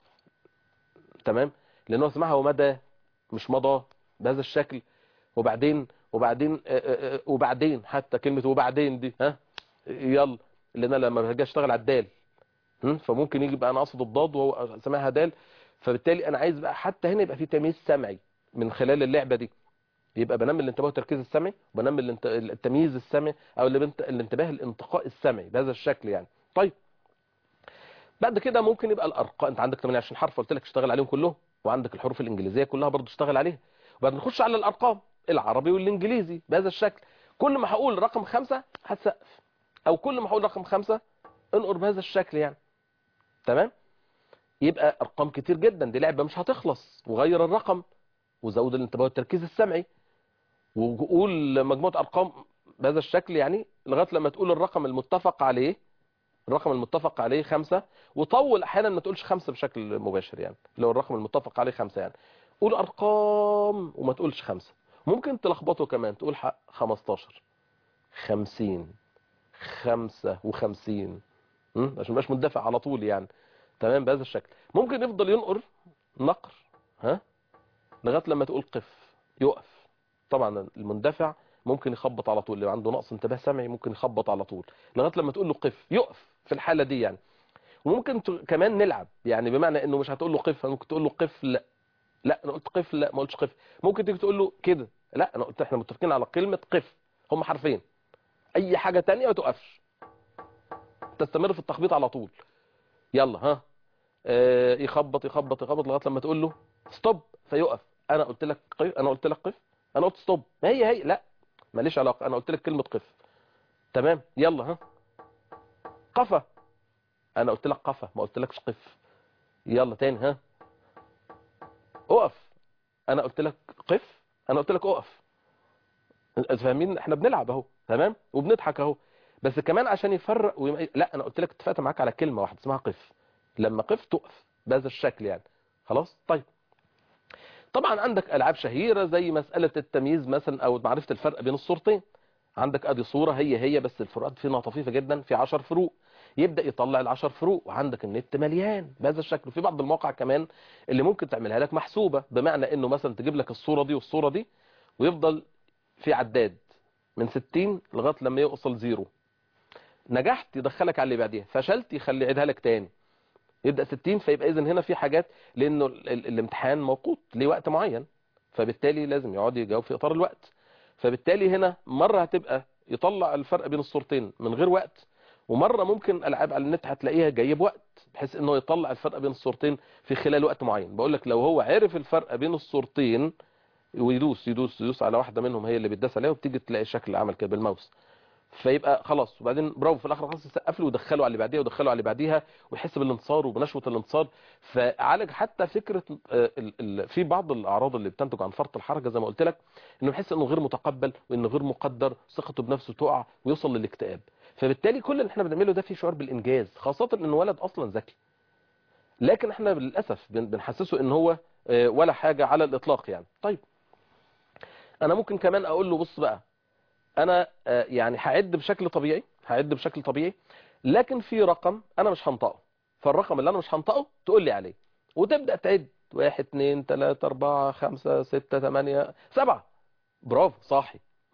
تمام لان هو سمعها ومدى مش مضى بهذا الشكل وبعدين وبعدين آه، آه، وبعدين حتى كلمة وبعدين دي ها يلا لان انا لما باجي اشتغل على الدال هم؟ فممكن يجي بقى انا اقصد الضاد وهو سامعها دال فبالتالي انا عايز بقى حتى هنا يبقى في تمييز سمعي من خلال اللعبة دي يبقى بنمي الانتباه والتركيز السمعي وبنمي الانت- التمييز السمعي او اللي بنت- الانتباه الانتقاء السمعي بهذا الشكل يعني طيب بعد كده ممكن يبقى الارقام انت عندك 28 حرف قلت لك اشتغل عليهم كلهم وعندك الحروف الانجليزيه كلها برضه اشتغل عليها وبعدين نخش على الارقام العربي والانجليزي بهذا الشكل كل ما هقول رقم خمسة هتسقف او كل ما هقول رقم خمسة انقر بهذا الشكل يعني تمام يبقى ارقام كتير جدا دي لعبه مش هتخلص وغير الرقم وزود الانتباه والتركيز السمعي وقول مجموعه ارقام بهذا الشكل يعني لغايه لما تقول الرقم المتفق عليه الرقم المتفق عليه خمسة وطول احيانا ما تقولش خمسة بشكل مباشر يعني لو الرقم المتفق عليه خمسة يعني قول ارقام وما تقولش خمسة ممكن تلخبطه كمان تقول ح- 15 50 55 م? عشان مبقاش مندفع على طول يعني تمام بهذا الشكل ممكن يفضل ينقر نقر ها لغايه لما تقول قف يقف طبعا المندفع ممكن يخبط على طول اللي عنده نقص انتباه سمعي ممكن يخبط على طول لغايه لما تقول له قف يقف في الحاله دي يعني وممكن ت... كمان نلعب يعني بمعنى انه مش هتقول له قف ممكن تقول له قف لا لا انا قلت قف لا ما قلتش قف ممكن تيجي تقول له كده لا انا قلت احنا متفقين على كلمه قف هم حرفين اي حاجه تانية ما توقفش تستمر في التخبيط على طول يلا ها آه يخبط يخبط يخبط لغايه لما تقول له ستوب فيقف انا قلت لك قف انا قلت لك قف انا قلت ستوب ما هي هي لا ماليش علاقه انا قلت لك كلمه قف تمام يلا ها قفا انا قلت لك قفا ما قلتلكش قف يلا تاني ها اقف انا قلت لك قف انا قلت لك اقف انتوا فاهمين احنا بنلعب اهو تمام وبنضحك اهو بس كمان عشان يفرق ويم... لا انا قلت لك اتفقت معاك على كلمه واحده اسمها قف لما قف تقف بهذا الشكل يعني خلاص طيب طبعا عندك العاب شهيره زي مساله التمييز مثلا او معرفه الفرق بين الصورتين عندك ادي صوره هي هي بس الفروقات فيها طفيفه جدا في 10 فروق يبدا يطلع العشر فروق وعندك النت مليان بهذا الشكل وفي بعض المواقع كمان اللي ممكن تعملها لك محسوبه بمعنى انه مثلا تجيب لك الصوره دي والصوره دي ويفضل في عداد من 60 لغايه لما يوصل زيرو نجحت يدخلك على اللي بعديها فشلت يخلي يعيدها لك تاني يبدا 60 فيبقى اذا هنا في حاجات لانه ال- ال- الامتحان موقوت ليه وقت معين فبالتالي لازم يقعد يجاوب في اطار الوقت فبالتالي هنا مره هتبقى يطلع الفرق بين الصورتين من غير وقت ومره ممكن العاب على النت هتلاقيها جايه بوقت بحيث انه يطلع الفرق بين الصورتين في خلال وقت معين بقول لك لو هو عرف الفرق بين الصورتين ويدوس يدوس يدوس على واحده منهم هي اللي بيتداس عليها وبتيجي تلاقي الشكل عمل كده بالماوس فيبقى خلاص وبعدين برافو في الاخر خلاص يسقف له ودخله على اللي بعديها ودخله على اللي بعديها ويحس بالانتصار وبنشوه الانتصار فعالج حتى فكره آه، ال- ال- في بعض الاعراض اللي بتنتج عن فرط الحركه زي ما قلت لك انه يحس انه غير متقبل وانه غير مقدر ثقته بنفسه تقع ويوصل للاكتئاب فبالتالي كل اللي احنا بنعمله ده فيه شعور بالانجاز خاصه ان ولد اصلا ذكي لكن احنا للاسف بن- بنحسسه ان هو آه، ولا حاجه على الاطلاق يعني طيب انا ممكن كمان اقول له بص بقى انا آه، يعني هعد بشكل طبيعي هعد بشكل طبيعي لكن في رقم انا مش هنطقه فالرقم اللي انا مش هنطقه تقول لي عليه وتبدا تعد واحد اتنين تلاتة اربعة خمسة ستة تمانية سبعة برافو صاحي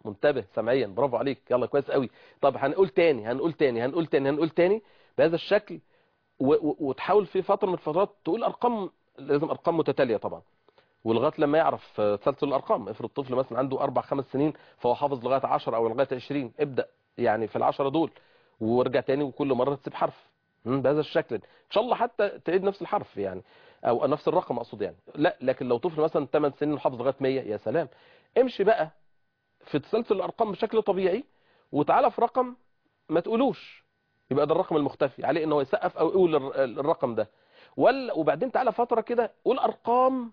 منتبه سمعيا برافو عليك يلا كويس قوي طب هنقول تاني هنقول تاني هنقول تاني هنقول تاني بهذا الشكل و- و- وتحاول في فتره من الفترات تقول ارقام لازم ارقام متتاليه طبعا ولغايه لما يعرف آه، تسلسل الارقام افرض طفل مثلا عنده اربع خمس سنين فهو حافظ لغايه 10 او لغايه 20 ابدا يعني في العشرة دول وارجع تاني وكل مره تسيب حرف مم، بهذا الشكل ان شاء الله حتى تعيد نفس الحرف يعني او نفس الرقم اقصد يعني لا لكن لو طفل مثلا 8 سنين وحافظ لغايه 100 يا سلام امشي بقى في تسلسل الارقام بشكل طبيعي وتعالى في رقم ما تقولوش يبقى ده الرقم المختفي عليه ان هو يسقف او يقول الر- الرقم ده ولا وبعدين تعالى فتره كده قول ارقام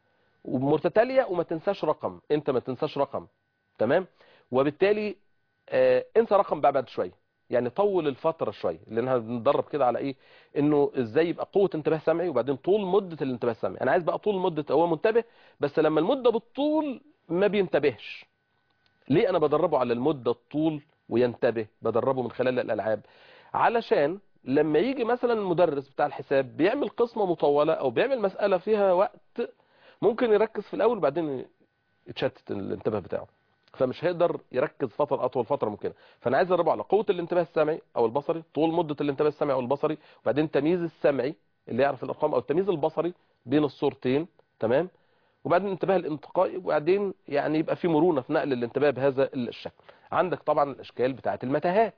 متتاليه وما تنساش رقم انت ما تنساش رقم تمام وبالتالي آه انسى رقم بقى بعد شويه يعني طول الفتره شويه لان هندرب كده على ايه انه ازاي يبقى قوه انتباه سمعي وبعدين طول مده الانتباه السمعي انا عايز بقى طول مده هو منتبه بس لما المده بالطول ما بينتبهش ليه انا بدربه على المده الطول وينتبه بدربه من خلال الالعاب علشان لما يجي مثلا المدرس بتاع الحساب بيعمل قسمه مطوله او بيعمل مساله فيها وقت ممكن يركز في الاول وبعدين يتشتت الانتباه بتاعه فمش هيقدر يركز فتره اطول فتره ممكنه فانا عايز ادربه على قوه الانتباه السمعي او البصري طول مده الانتباه السمعي او البصري وبعدين تمييز السمعي اللي يعرف الارقام او التمييز البصري بين الصورتين تمام وبعدين الانتباه الانتقائي وبعدين يعني يبقى في مرونه في نقل الانتباه بهذا الشكل عندك طبعا الاشكال بتاعه المتاهات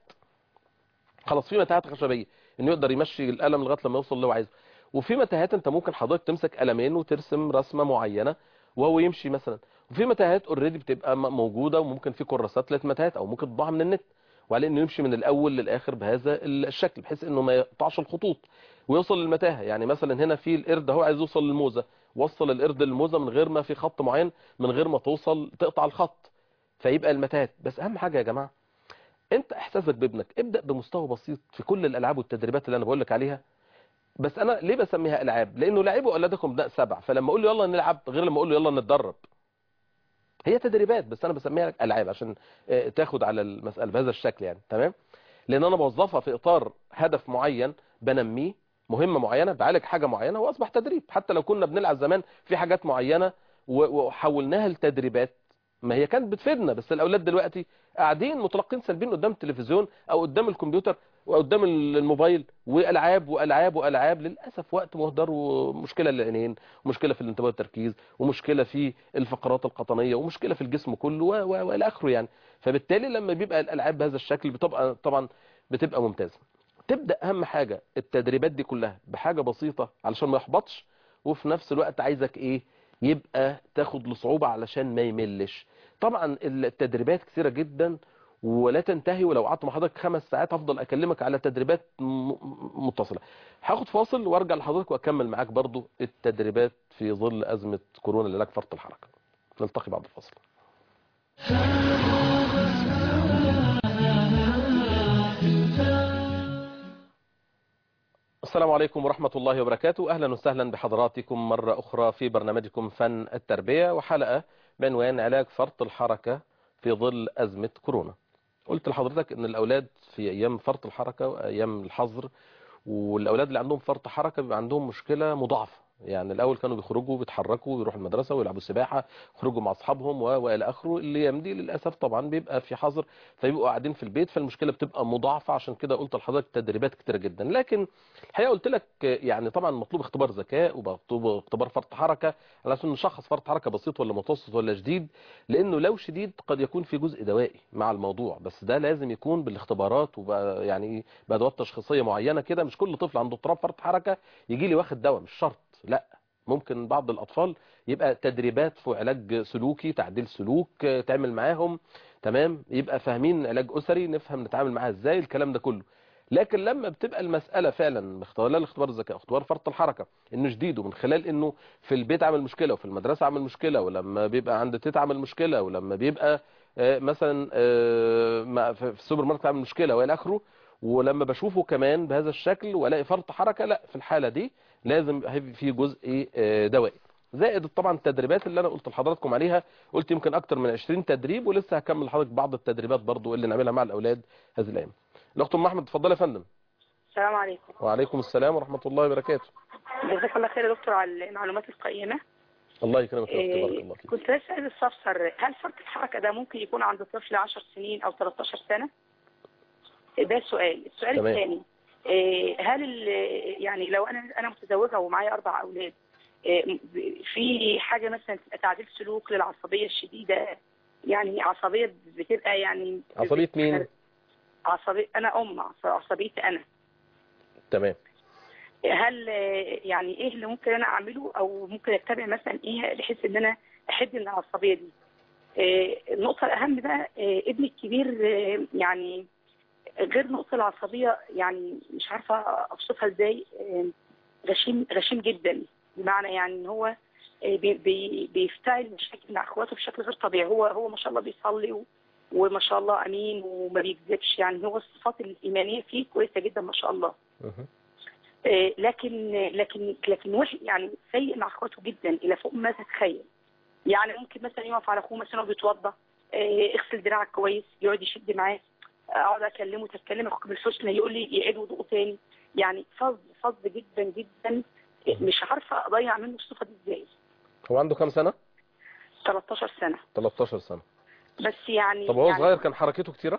خلاص في متاهات خشبيه انه يقدر يمشي القلم لغايه لما يوصل اللي هو عايزه وفي متاهات انت ممكن حضرتك تمسك قلمين وترسم رسمه معينه وهو يمشي مثلا وفي متاهات اوريدي بتبقى م- موجوده وممكن في كراسات للمتاهات او ممكن تطبعها من النت وعليه انه يمشي من الاول للاخر بهذا الشكل بحيث انه ما يقطعش الخطوط ويوصل للمتاهه يعني مثلا هنا في القرد اهو عايز يوصل للموزه وصل القرد للموزه من غير ما في خط معين من غير ما توصل تقطع الخط فيبقى المتاهات بس اهم حاجه يا جماعه انت احساسك بابنك ابدا بمستوى بسيط في كل الالعاب والتدريبات اللي انا بقول لك عليها بس انا ليه بسميها العاب لانه لعبوا اولادكم ابناء سبع فلما اقول له يلا نلعب غير لما اقول له يلا نتدرب هي تدريبات بس انا بسميها لك العاب عشان آه، تاخد على المساله بهذا الشكل يعني تمام لان انا بوظفها في اطار هدف معين بنميه مهمه معينه بعالج حاجه معينه واصبح تدريب حتى لو كنا بنلعب زمان في حاجات معينه و- وحولناها لتدريبات ما هي كانت بتفيدنا بس الاولاد دلوقتي قاعدين متلقين سلبيين قدام التلفزيون او قدام الكمبيوتر وقدام الموبايل والعاب والعاب والعاب للاسف وقت مهدر ومشكله للعينين ومشكله في الانتباه والتركيز ومشكله في الفقرات القطنيه ومشكله في الجسم كله و- و- والى اخره يعني فبالتالي لما بيبقى الالعاب بهذا الشكل بتبقى طبعا بتبقى ممتازه تبدا اهم حاجه التدريبات دي كلها بحاجه بسيطه علشان ما يحبطش وفي نفس الوقت عايزك ايه يبقى تاخد لصعوبه علشان ما يملش طبعا التدريبات كثيره جدا ولا تنتهي ولو قعدت مع حضرتك خمس ساعات هفضل اكلمك على تدريبات م- م- متصله هاخد فاصل وارجع لحضرتك واكمل معاك برضو التدريبات في ظل ازمه كورونا لعلاج فرط الحركه نلتقي بعد الفاصل السلام عليكم ورحمة الله وبركاته أهلا وسهلا بحضراتكم مرة أخرى في برنامجكم فن التربية وحلقة بعنوان علاج فرط الحركة في ظل أزمة كورونا قلت لحضرتك أن الأولاد في أيام فرط الحركة وأيام الحظر والأولاد اللي عندهم فرط حركة بيبقى عندهم مشكلة مضاعفة يعني الأول كانوا بيخرجوا بيتحركوا ويروحوا المدرسة ويلعبوا سباحة يخرجوا مع أصحابهم و- وإلى آخره اللي يمدي للأسف طبعا بيبقى في حظر فيبقوا قاعدين في البيت فالمشكلة بتبقى مضاعفة عشان كده قلت لحضرتك تدريبات كتيرة جدا لكن الحقيقه قلت لك يعني طبعا مطلوب اختبار ذكاء ومطلوب اختبار فرط حركه على اساس نشخص فرط حركه بسيط ولا متوسط ولا شديد لانه لو شديد قد يكون في جزء دوائي مع الموضوع بس ده لازم يكون بالاختبارات وبقى يعني بادوات تشخيصيه معينه كده مش كل طفل عنده اضطراب فرط حركه يجي لي واخد دواء مش شرط لا ممكن بعض الاطفال يبقى تدريبات في علاج سلوكي تعديل سلوك آه، تعمل معاهم تمام يبقى فاهمين علاج اسري نفهم نتعامل معاها ازاي الكلام ده كله لكن لما بتبقى المسألة فعلا خلال اختبار الذكاء اختبار فرط الحركة انه شديد ومن خلال انه في البيت عامل مشكلة وفي المدرسة عامل مشكلة ولما بيبقى عند تيتا عامل مشكلة ولما بيبقى آه، مثلا آه، ما- في في السوبر ماركت عامل مشكلة والى اخره ولما بشوفه كمان بهذا الشكل والاقي فرط حركة لا في الحالة دي لازم يبقى في جزء آه، دوائي زائد طبعا التدريبات اللي انا قلت لحضراتكم عليها قلت يمكن اكتر من 20 تدريب ولسه هكمل لحضرتك بعض التدريبات برضو اللي نعملها مع الاولاد هذه الايام الاخت ام احمد اتفضلي يا فندم السلام عليكم وعليكم السلام ورحمة الله وبركاته جزاك الله خير يا دكتور على المعلومات القيمة الله يكرمك يا اختي بارك إيه، الله فيك كنت لسه عايز استفسر هل فرط الحركه ده ممكن يكون عند طفل 10 سنين او 13 سنه؟ ده السؤال، السؤال تمام. الثاني إيه، هل ال- يعني لو انا انا متزوجه ومعايا اربع اولاد إيه، في حاجه مثلا تبقى تعديل سلوك للعصبيه الشديده يعني عصبيه بتبقى يعني عصبية مين؟ عصبيه انا ام عص- عصبيتي انا تمام هل آه، يعني ايه اللي ممكن انا اعمله او ممكن اتبع مثلا ايه بحيث ان انا احد من العصبيه دي آه، النقطه الاهم بقى آه، ابني الكبير آه، يعني غير نقطه العصبيه يعني مش عارفه اوصفها ازاي آه، غشيم غشيم جدا بمعنى يعني ان هو آه، بي- بي- بيفتعل مشاكل مع اخواته بشكل غير طبيعي هو هو ما شاء الله بيصلي و- وما شاء الله امين وما بيكذبش يعني هو الصفات الايمانيه فيه كويسه جدا ما شاء الله مهم. آه، لكن لكن لكن وحش يعني سيء مع اخواته جدا الى فوق ما تتخيل يعني ممكن مثلا يقف على اخوه مثلا وهو بيتوضى آه، اغسل دراعك كويس يقعد يشد معاه اقعد اكلمه تتكلم اخوك بالحسنى يقول لي يعيد وضوءه تاني يعني فظ فظ جدا جدا مش عارفه اضيع منه الصفه دي ازاي هو عنده كام سنة 13 سنه 13 سنة بس يعني طب هو يعني صغير كان حركته كتيرة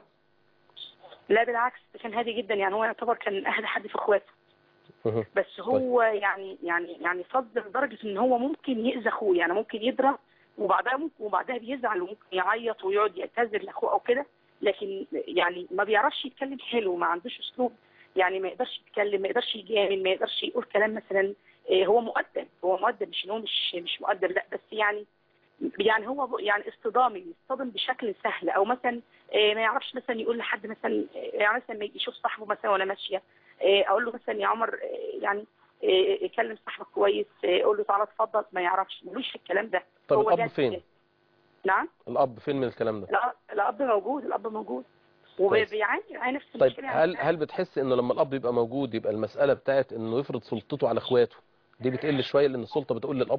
لا بالعكس كان هادي جدا يعني هو يعتبر كان اهدى حد في اخواته مهم. بس هو يعني يعني يعني فضل لدرجه ان هو ممكن يأذي اخوه يعني ممكن يضرب وبعدها ممكن وبعدها بيزعل وممكن يعيط ويقعد يعتذر لاخوه او كده لكن يعني ما بيعرفش يتكلم حلو ما عندوش اسلوب يعني ما يقدرش يتكلم ما يقدرش يجامل ما يقدرش يقول كلام مثلا إيه، هو مؤدب هو مؤدب مش ان هو مش مش مؤدب لا بس يعني يعني هو يعني اصطدامي يصطدم بشكل سهل او مثلا إيه، ما يعرفش مثلا يقول لحد مثلا إيه، يعني مثلا ما يشوف صاحبه مثلا وانا ماشيه إيه، اقول له مثلا يا عمر إيه، يعني إيه، كلم صاحبك كويس إيه، قول له تعالى اتفضل ما يعرفش ملوش في الكلام ده طب هو الأب جد فين؟ كده. نعم الأب فين من الكلام ده لا الاب موجود الاب موجود كويس. وبيعاني بيعاني نفس طيب المشكله هل هل بتحس انه لما الاب يبقى موجود يبقى المسألة بتاعت انه يفرض سلطته على اخواته دي بتقل شوية لان السلطة بتقول للاب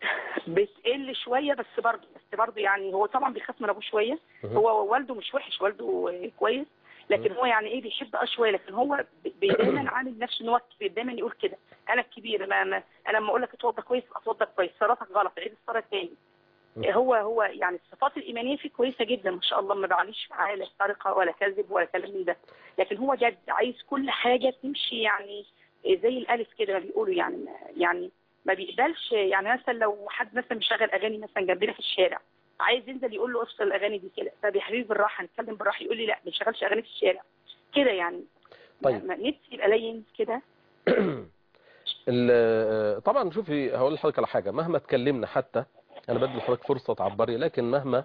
بتقل شويه بس برضه بس برضه يعني هو طبعا بيخاف من ابوه شويه مهم. هو والده مش وحش والده آه، كويس لكن هو يعني ايه بيحب اه شويه لكن هو ب- بي- دايما عامل نفسه ان هو الكبير دايما يقول كده انا الكبير ما ما انا لما اقول لك اتوضى كويس اتوضى كويس صلاتك غلط عيد الصلاه تاني م. هو هو يعني الصفات الايمانيه فيه كويسه جدا ما شاء الله ما بعليش معاه لا سرقه ولا كذب ولا كلام من ده لكن هو جد عايز كل حاجه تمشي يعني زي الالف كده ما بيقولوا يعني يعني ما بيقبلش يعني مثلا لو حد مثلا مشغل اغاني مثلا جنبنا في الشارع عايز ينزل يقول له افصل الاغاني دي كده طب يا حبيبي بالراحه نتكلم بالراحه يقول لي لا ما نشغلش اغاني في الشارع كده يعني طيب. ما- نفسي يبقى لين كده ال- طبعا شوفي هقول لحضرتك على حاجة مهما اتكلمنا حتى انا بدي لحضرتك فرصة تعبري لكن مهما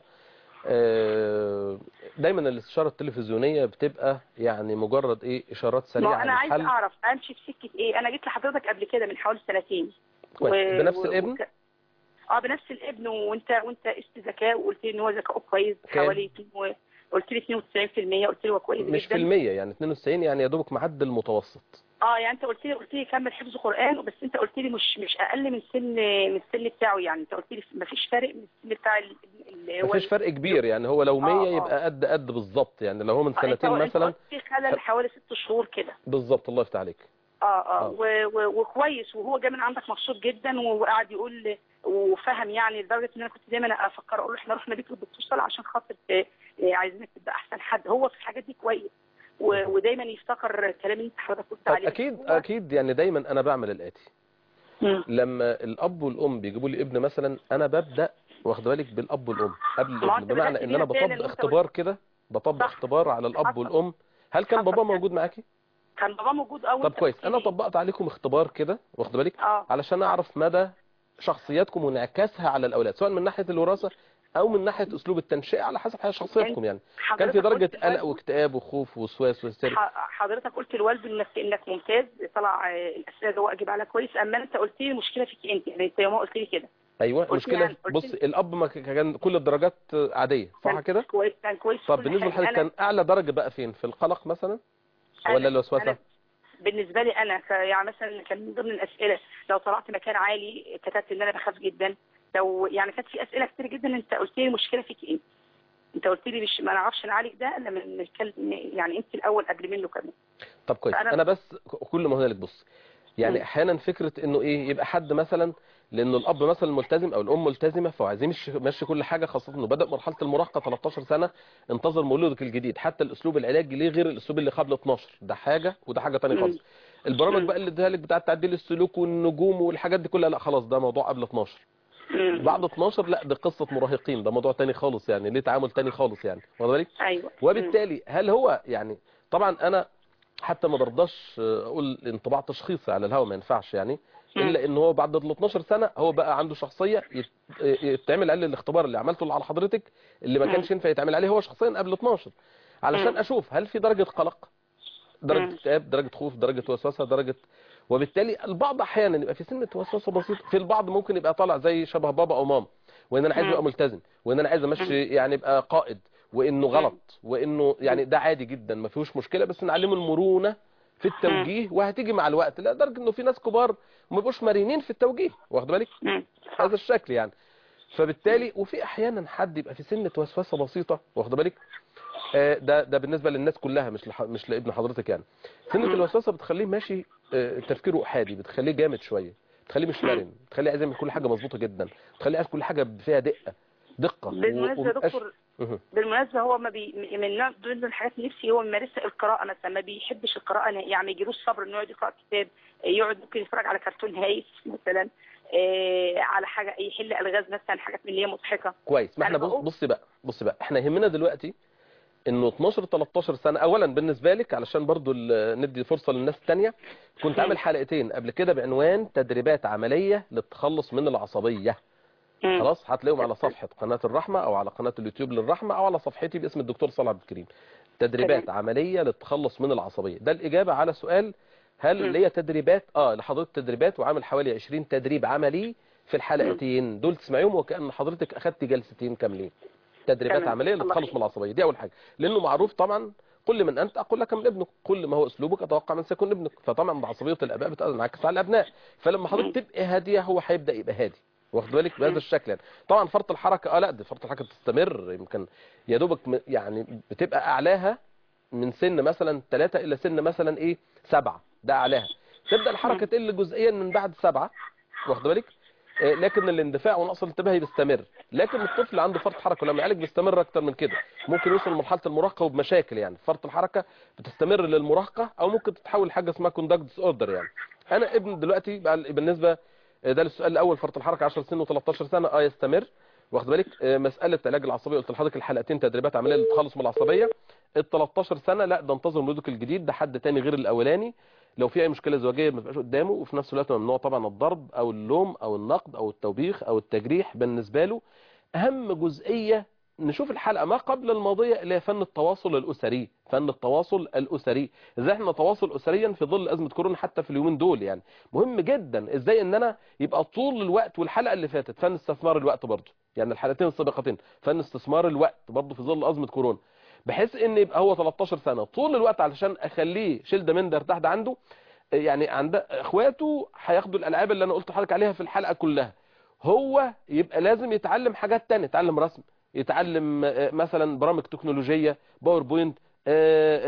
آه، دايما الاستشارة التلفزيونية بتبقى يعني مجرد ايه اشارات ما سريعة هو انا عايز للحل اعرف امشي في سكه ايه انا جيت لحضرتك قبل كده من حوالي سنتين كويس و- بنفس و- الابن وك- اه بنفس الابن وانت وانت قست ذكاء وقلت لي ان هو ذكاؤه كويس كام؟ حوالي اتنين و- قلت لي 92% قلت لي هو كويس مش في جدا المية يعني 92 يعني يا دوبك معدل المتوسط اه يعني انت قلت لي قلت لي كمل حفظ قران بس انت قلت لي مش مش اقل من سن من السن بتاعه يعني انت قلت لي ما فيش فرق من السن بتاع ال- اللي هو مفيش فرق كبير يعني هو لو 100 آه، آه. يبقى قد قد بالظبط يعني لو هو من آه، انت سنتين انت مثلا قلت لي خلل حوالي ست شهور كده بالظبط الله يفتح عليك اه اه آه. و- و- وكويس وهو جاي من عندك مبسوط جدا وقعد يقول وفهم يعني لدرجه ان انا كنت دايما افكر اقول له احنا رحنا بيت الدكتور صالح عشان خاطر آه، آه، عايزينك تبقى احسن حد هو في الحاجات دي كويس و- ودايما يفتكر الكلام اللي انت حضرتك قلت طب عليه اكيد هو- اكيد يعني دايما انا بعمل الاتي مم. لما الاب والام بيجيبوا لي ابن مثلا انا ببدا واخد بالك بالاب والام قبل ما الابن أنت بمعنى بدأت ان بيها انا فعلاً بطبق وأنت اختبار كده بطبق صح. اختبار على الاب حصل. والام هل كان حصل بابا فعلاً. موجود معاكي كان بابا موجود اه طب وأنت كويس قلت انا لي- طبقت عليكم اختبار كده واخد بالك اه علشان اعرف مدى شخصياتكم وانعكاسها على الاولاد سواء من ناحيه الوراثه او من ناحيه اسلوب التنشئه على حسب حاجة شخصياتكم يعني كان حضرتك في درجه قلت قلق لوالده- واكتئاب وخوف ووسواس وهستيريا ح- حضرتك قلت لوالده انك انك ممتاز طلع آه، الاسئله اللي هو اجيب عليها كويس اما انت قلت لي المشكله فيك انت يعني انت يوم ما قلت لي كده ايوه قلت مشكله يعني- قلت بص لي- الاب ما ك- كان كل الدرجات عاديه صح كان كده كويس كان كويس في طب كل بالنسبه حاجة. لحضرتك أنا- كان اعلى درجه بقى فين في القلق مثلا أنا- ولا الوسوسه أنا بالنسبه لي انا ك- يعني مثلا كان من ضمن الاسئله لو طلعت مكان عالي كتبت ان انا بخاف جدا لو يعني كانت في اسئله كتير جدا انت قلت لي المشكله فيك ايه انت قلت لي مش ما نعرفش نعالج ده الا من الكلب يعني انت الاول قبل منه كمان طب كويس فأنا- انا بس ك- كل ما هنالك بص يعني مم. احيانا فكره انه ايه يبقى حد مثلا لانه الاب مثلا ملتزم او الام ملتزمه فعايز يمشي ماشي كل حاجه خاصه انه بدا مرحله المراهقه 13 سنه انتظر مولودك الجديد حتى الاسلوب العلاجي ليه غير الاسلوب اللي قبل 12 ده حاجه وده حاجه ثانيه مم. خالص البرامج مم. بقى اللي اديها لك بتاعه تعديل السلوك والنجوم والحاجات دي كلها لا خلاص ده موضوع قبل 12 مم. بعد 12 لا ده قصه مراهقين ده موضوع تاني خالص يعني ليه تعامل تاني خالص يعني واخد بالك ايوه وبالتالي هل هو يعني طبعا انا حتى ما برضاش اقول انطباع تشخيصي على الهوا ما ينفعش يعني مم. الا ان هو بعد ال 12 سنه هو بقى عنده شخصيه يت- يتعمل عليه الاختبار اللي عملته على حضرتك اللي ما مم. كانش ينفع يتعمل عليه هو شخصيا قبل 12 علشان مم. اشوف هل في درجه قلق درجه مم. اكتئاب درجه خوف درجه وسوسه درجه وبالتالي البعض احيانا يبقى في سنه وسوسه بسيطه في البعض ممكن يبقى طالع زي شبه بابا او ماما وان انا عايز مم. ابقى ملتزم وان انا عايز امشي يعني ابقى قائد وانه غلط وانه يعني ده عادي جدا ما فيهوش مشكله بس نعلمه المرونه في التوجيه وهتيجي مع الوقت لدرجه انه في ناس كبار ما بيبقوش مرنين في التوجيه واخد بالك مم. صح. هذا الشكل يعني فبالتالي وفي احيانا حد يبقى في سنه وسوسه بسيطه واخد بالك آه، ده ده بالنسبه للناس كلها مش لح... مش لابن حضرتك يعني سنه مم. الوسوسه بتخليه ماشي آه، تفكيره احادي بتخليه جامد شويه بتخليه مش مم. مرن بتخليه عايز يعمل كل حاجه مظبوطه جدا بتخليه عايز كل حاجه فيها دقه دقه و- بالمناسبه يا ومبقاش- دكتور مهم. بالمناسبه هو ما بي من نوع- ضمن الحاجات اللي نفسي هو يمارسها القراءه مثلا ما بيحبش القراءه نهائي، يعني ما يجيلوش صبر انه يقعد يقرا كتاب يقعد ممكن يتفرج على كرتون هايف مثلا آه على حاجه يحل الغاز مثلا حاجات من اللي هي مضحكه كويس ما أنا احنا بص بقول- بص بقى بص بقى احنا يهمنا دلوقتي انه 12 13 سنه اولا بالنسبه لك علشان برضو ال- ندي فرصه للناس الثانيه كنت مم. عامل حلقتين قبل كده بعنوان تدريبات عمليه للتخلص من العصبيه مم. خلاص هتلاقيهم على صفحه قناه الرحمه او على قناه اليوتيوب للرحمه او على صفحتي باسم الدكتور صلاح عبد الكريم تدريبات تمام. عمليه للتخلص من العصبيه ده الاجابه على سؤال هل مم. اللي هي تدريبات اه لحضرتك تدريبات وعامل حوالي 20 تدريب عملي في الحلقتين دول تسمعيهم وكأن حضرتك اخدت جلستين كاملين تدريبات تمام. عمليه الله للتخلص خير. من العصبيه دي اول حاجه لانه معروف طبعا كل من انت اقول لك من ابنك كل ما هو اسلوبك اتوقع من سيكون ابنك فطبعا بعصبيه الاباء بتنعكس على الابناء فلما حضرتك تبقى هاديه هو هيبدا يبقى هادي واخد بالك بهذا مم. الشكل يعني طبعا فرط الحركه اه لا دي فرط الحركه بتستمر يمكن يا دوبك م- يعني بتبقى اعلاها من سن مثلا ثلاثة الى سن مثلا ايه سبعة ده اعلاها تبدا الحركه تقل جزئيا من بعد سبعة واخد بالك آه، لكن الاندفاع ونقص الانتباه بيستمر لكن الطفل عنده فرط حركه لما يعالج بيستمر اكتر من كده ممكن يوصل لمرحله المراهقه وبمشاكل يعني فرط الحركه بتستمر للمراهقه او ممكن تتحول لحاجه اسمها كوندكت ديس اوردر يعني انا ابن دلوقتي بقى بالنسبه آه، ده السؤال الاول فرط الحركه 10 سنين و13 سنه اه يستمر واخد بالك آه، مساله علاج العصبيه قلت لحضرتك الحلقتين تدريبات عمليه للتخلص من العصبيه ال 13 سنه لا ده انتظر مولودك الجديد ده حد تاني غير الاولاني لو في اي مشكله زوجيه ما تبقاش قدامه وفي نفس الوقت ممنوع طبعا الضرب او اللوم او النقد او التوبيخ او التجريح بالنسبه له اهم جزئيه نشوف الحلقه ما قبل الماضيه اللي هي فن التواصل الاسري فن التواصل الاسري ازاي احنا نتواصل اسريا في ظل ازمه كورونا حتى في اليومين دول يعني مهم جدا ازاي ان انا يبقى طول الوقت والحلقه اللي فاتت فن استثمار الوقت برضه يعني الحلقتين السابقتين فن استثمار الوقت برضه في ظل ازمه كورونا بحيث ان يبقى هو 13 سنه طول الوقت علشان اخليه شيل من ده تحت عنده يعني عند اخواته هياخدوا الالعاب اللي انا قلت لحضرتك عليها في الحلقه كلها هو يبقى لازم يتعلم حاجات تانية يتعلم رسم يتعلم آه، مثلا برامج تكنولوجيه باوربوينت آه،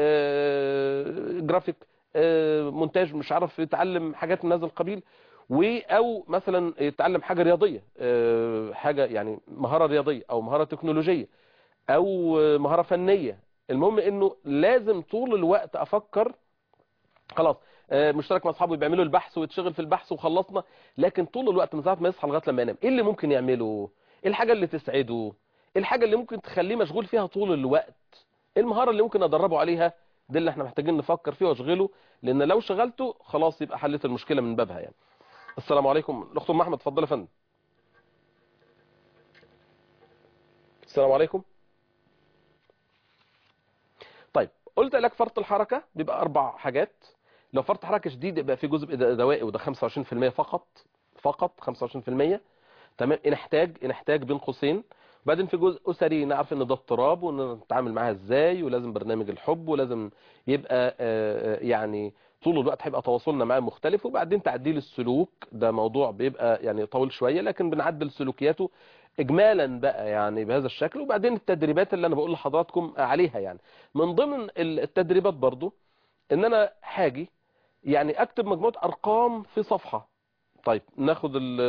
آه، جرافيك آه، مونتاج مش عارف يتعلم حاجات من هذا القبيل و او مثلا يتعلم حاجه رياضيه آه، حاجه يعني مهاره رياضيه او مهاره تكنولوجيه او مهاره فنيه المهم انه لازم طول الوقت افكر خلاص آه، مشترك مع اصحابه بيعملوا البحث ويتشغل في البحث وخلصنا لكن طول الوقت من ساعه ما يصحى لغايه لما ينام ايه اللي ممكن يعمله ايه الحاجه اللي تسعده ايه الحاجه اللي ممكن تخليه مشغول فيها طول الوقت ايه المهاره اللي ممكن ادربه عليها دي اللي احنا محتاجين نفكر فيه واشغله لان لو شغلته خلاص يبقى حلت المشكله من بابها يعني السلام عليكم الاخت ام احمد اتفضلي يا فندم السلام عليكم طيب قلت لك فرط الحركه بيبقى اربع حاجات لو فرط حركه شديد يبقى في جزء د- دوائي وده 25% فقط فقط 25% تمام ان احتاج ان احتاج بين قوسين بعدين في جزء اسري نعرف ان ده اضطراب ونتعامل معاها ازاي ولازم برنامج الحب ولازم يبقى آه، آه، يعني طول الوقت هيبقى تواصلنا معاه مختلف وبعدين تعديل السلوك ده موضوع بيبقى يعني طويل شويه لكن بنعدل سلوكياته اجمالا بقى يعني بهذا الشكل وبعدين التدريبات اللي انا بقول لحضراتكم عليها يعني من ضمن التدريبات برضو ان انا هاجي يعني اكتب مجموعه ارقام في صفحه طيب ناخد ال-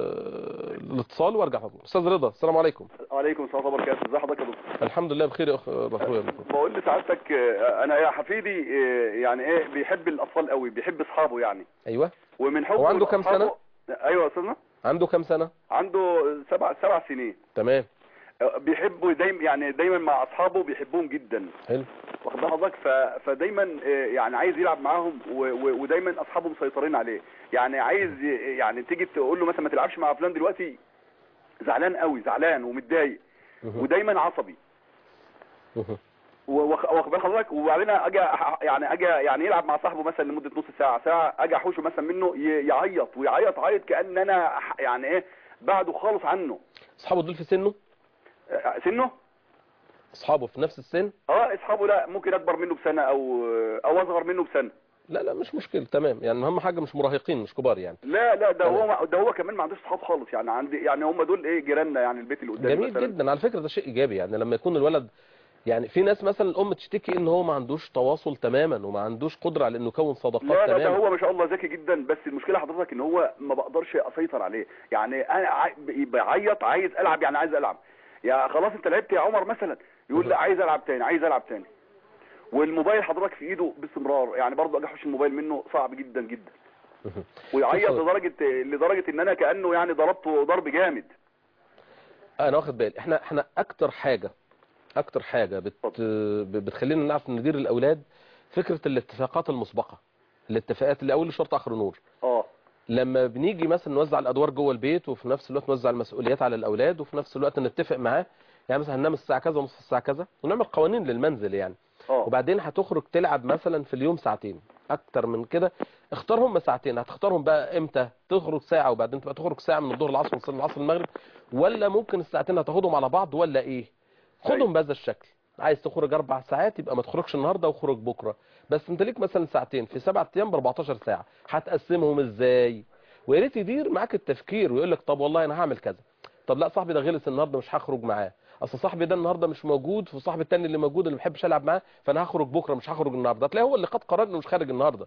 الاتصال وارجع حضرتك استاذ رضا السلام عليكم وعليكم السلام ورحمه الله وبركاته ازي حضرتك يا دكتور الحمد لله بخير يا اخ اخويا بقول لسعادتك آه، انا يا حفيدي آه، يعني ايه بيحب الاطفال قوي بيحب اصحابه يعني ايوه ومن حبه هو عنده كام لأصحابه- سنة؟ ايوه يا استاذنا عنده كام سنه عنده سبع سبع سنين تمام آه، بيحبوا دايما يعني دايما مع اصحابه بيحبهم جدا حلو واخد بال حضرتك ف- فدايما آه، يعني عايز يلعب معاهم و- و- ودايما اصحابه مسيطرين عليه يعني عايز ي- يعني تيجي تقول له مثلا ما تلعبش مع فلان دلوقتي زعلان قوي زعلان ومتضايق مهم. ودايما عصبي مهم. واخ- واخد بال حضرتك وبعدين اجي أح- يعني اجي يعني يلعب مع صاحبه مثلا لمده نص ساعه ساعه اجي احوشه مثلا منه ي- يعيط ويعيط عيط كان انا ح- يعني ايه بعده خالص عنه اصحابه دول في سنه آه، سنه اصحابه في نفس السن اه اصحابه لا ممكن اكبر منه بسنه او او اصغر منه بسنه لا لا مش مشكله تمام يعني اهم حاجه مش مراهقين مش كبار يعني لا لا ده تمام. هو ده هو كمان ما عندوش صحاب خالص يعني عندي يعني هم دول ايه جيراننا يعني البيت اللي قدامي جميل مثلا جدا على فكره ده شيء ايجابي يعني لما يكون الولد يعني في ناس مثلا الام تشتكي ان هو ما عندوش تواصل تماما وما عندوش قدره على انه يكون صداقات لا لا ده تماما هو ما شاء الله ذكي جدا بس المشكله حضرتك ان هو ما بقدرش اسيطر عليه يعني انا عاي- بعيط عايز العب يعني عايز العب يا خلاص انت لعبت يا عمر مثلا يقول لا عايز العب تاني عايز العب تاني والموبايل حضرتك في ايده باستمرار يعني برضه اجي احوش الموبايل منه صعب جدا جدا ويعيط شوف- لدرجه لدرجه ان انا كانه يعني ضربته ضرب جامد انا واخد بالي احنا احنا اكتر حاجه اكتر حاجه بت بتخلينا نعرف ندير الاولاد فكره الاتفاقات المسبقه الاتفاقات اللي اول شرط اخر نور اه لما بنيجي مثلا نوزع الادوار جوه البيت وفي نفس الوقت نوزع المسؤوليات على الاولاد وفي نفس الوقت نتفق معاه يعني مثلا هننام الساعه كذا ونص الساعه كذا ونعمل قوانين للمنزل يعني اه وبعدين هتخرج تلعب مثلا في اليوم ساعتين اكتر من كده اختار هم ساعتين هتختارهم بقى امتى تخرج ساعه وبعدين تبقى تخرج ساعه من الظهر للعصر من العصر المغرب ولا ممكن الساعتين هتاخدهم على بعض ولا ايه خدهم بهذا الشكل عايز تخرج اربع ساعات يبقى ما تخرجش النهارده وخرج بكره بس انت ليك مثلا ساعتين في سبعة ايام ب 14 ساعه هتقسمهم ازاي ويا ريت يدير معاك التفكير ويقول لك طب والله انا هعمل كذا طب لا صاحبي ده غلس النهارده مش هخرج معاه اصل صاحبي ده النهارده مش موجود وصاحبي التاني اللي موجود اللي ما بحبش العب معاه فانا هخرج بكره مش هخرج النهارده تلاقي هو اللي خد قرار انه مش خارج النهارده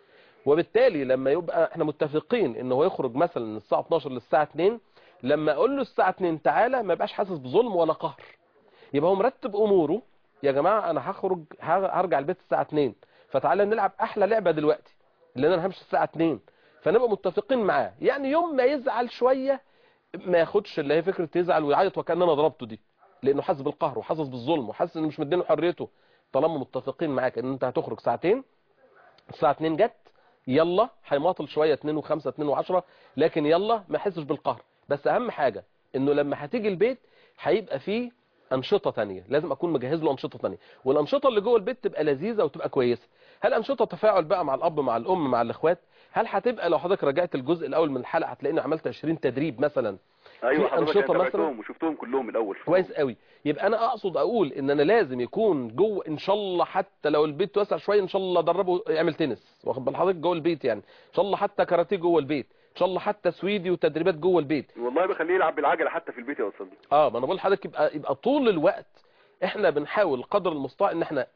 وبالتالي لما يبقى احنا متفقين ان هو يخرج مثلا من الساعه 12 للساعه 2 لما اقول له الساعه 2 تعالى ما يبقاش حاسس بظلم ولا قهر يبقى هو مرتب اموره يا جماعه انا هخرج ه- هرجع البيت الساعه 2 فتعالى نلعب احلى لعبه دلوقتي لان انا همشي الساعه 2 فنبقى متفقين معاه يعني يوم ما يزعل شويه ما ياخدش اللي هي فكره يزعل ويعيط وكان انا ضربته دي لانه حاسس بالقهر وحاسس بالظلم وحاسس انه مش مدينه حريته طالما متفقين معاك ان انت هتخرج ساعتين الساعه 2 جت يلا هيماطل شويه 2 و5 2 و10 لكن يلا ما يحسش بالقهر بس اهم حاجه انه لما هتيجي البيت هيبقى فيه انشطه تانية لازم اكون مجهز له انشطه تانية والانشطه اللي جوه البيت تبقى لذيذه وتبقى كويسه هل انشطه تفاعل بقى مع الاب مع الام مع الاخوات هل هتبقى لو حضرتك رجعت الجزء الاول من الحلقه هتلاقيني عملت 20 تدريب مثلا ايوه في حضرتك أنشطة أنا مثلاً؟ تابعتهم وشفتهم كلهم الاول شفتهم. كويس قوي يبقى انا اقصد اقول ان انا لازم يكون جوه ان شاء الله حتى لو البيت واسع شويه ان شاء الله دربه يعمل تنس واخد بال حضرتك جوه البيت يعني ان شاء الله حتى كاراتيه جوه البيت ان شاء الله حتى سويدي وتدريبات جوه البيت والله بخليه يلعب بالعجله حتى في البيت يا استاذ اه ما انا بقول لحضرتك يبقى يبقى طول الوقت احنا بنحاول قدر المستطاع ان احنا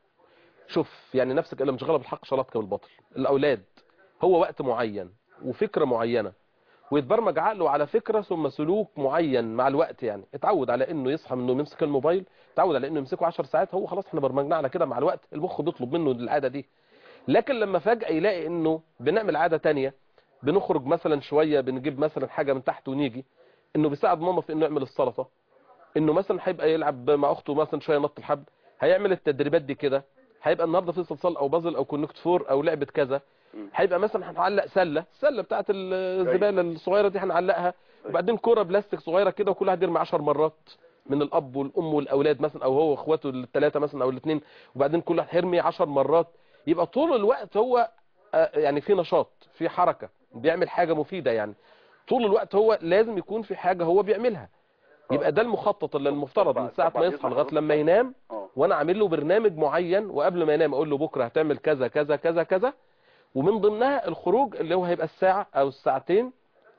شوف يعني نفسك اللي مشغله بالحق شرطك بالباطل الاولاد هو وقت معين وفكره معينه ويتبرمج عقله على فكره ثم سلوك معين مع الوقت يعني اتعود على انه يصحى من انه يمسك الموبايل اتعود على انه يمسكه 10 ساعات هو خلاص احنا برمجناه على كده مع الوقت المخ بيطلب منه العاده دي لكن لما فجاه يلاقي انه بنعمل عاده تانية بنخرج مثلا شويه بنجيب مثلا حاجه من تحت ونيجي انه بيساعد ماما في انه يعمل السلطه انه مثلا هيبقى يلعب مع اخته مثلا شويه نط الحبل هيعمل التدريبات دي كده هيبقى النهارده في صلصال او بازل او كونكت فور او لعبه كذا هيبقى مثلا هنعلق سله السله بتاعت الزباله الصغيره دي هنعلقها وبعدين كوره بلاستيك صغيره كده وكل واحد يرمي 10 مرات من الاب والام والاولاد مثلا او هو واخواته الثلاثه مثلا او الاثنين وبعدين كل واحد هيرمي 10 مرات يبقى طول الوقت هو آه، يعني في نشاط في حركه بيعمل حاجه مفيده يعني طول الوقت هو لازم يكون في حاجه هو بيعملها يبقى ده المخطط اللي المفترض من ساعه ما يصحى لغايه لما ينام اه وانا عامل له برنامج معين وقبل ما ينام اقول له بكره هتعمل كذا كذا كذا كذا ومن ضمنها الخروج اللي هو هيبقى الساعه او الساعتين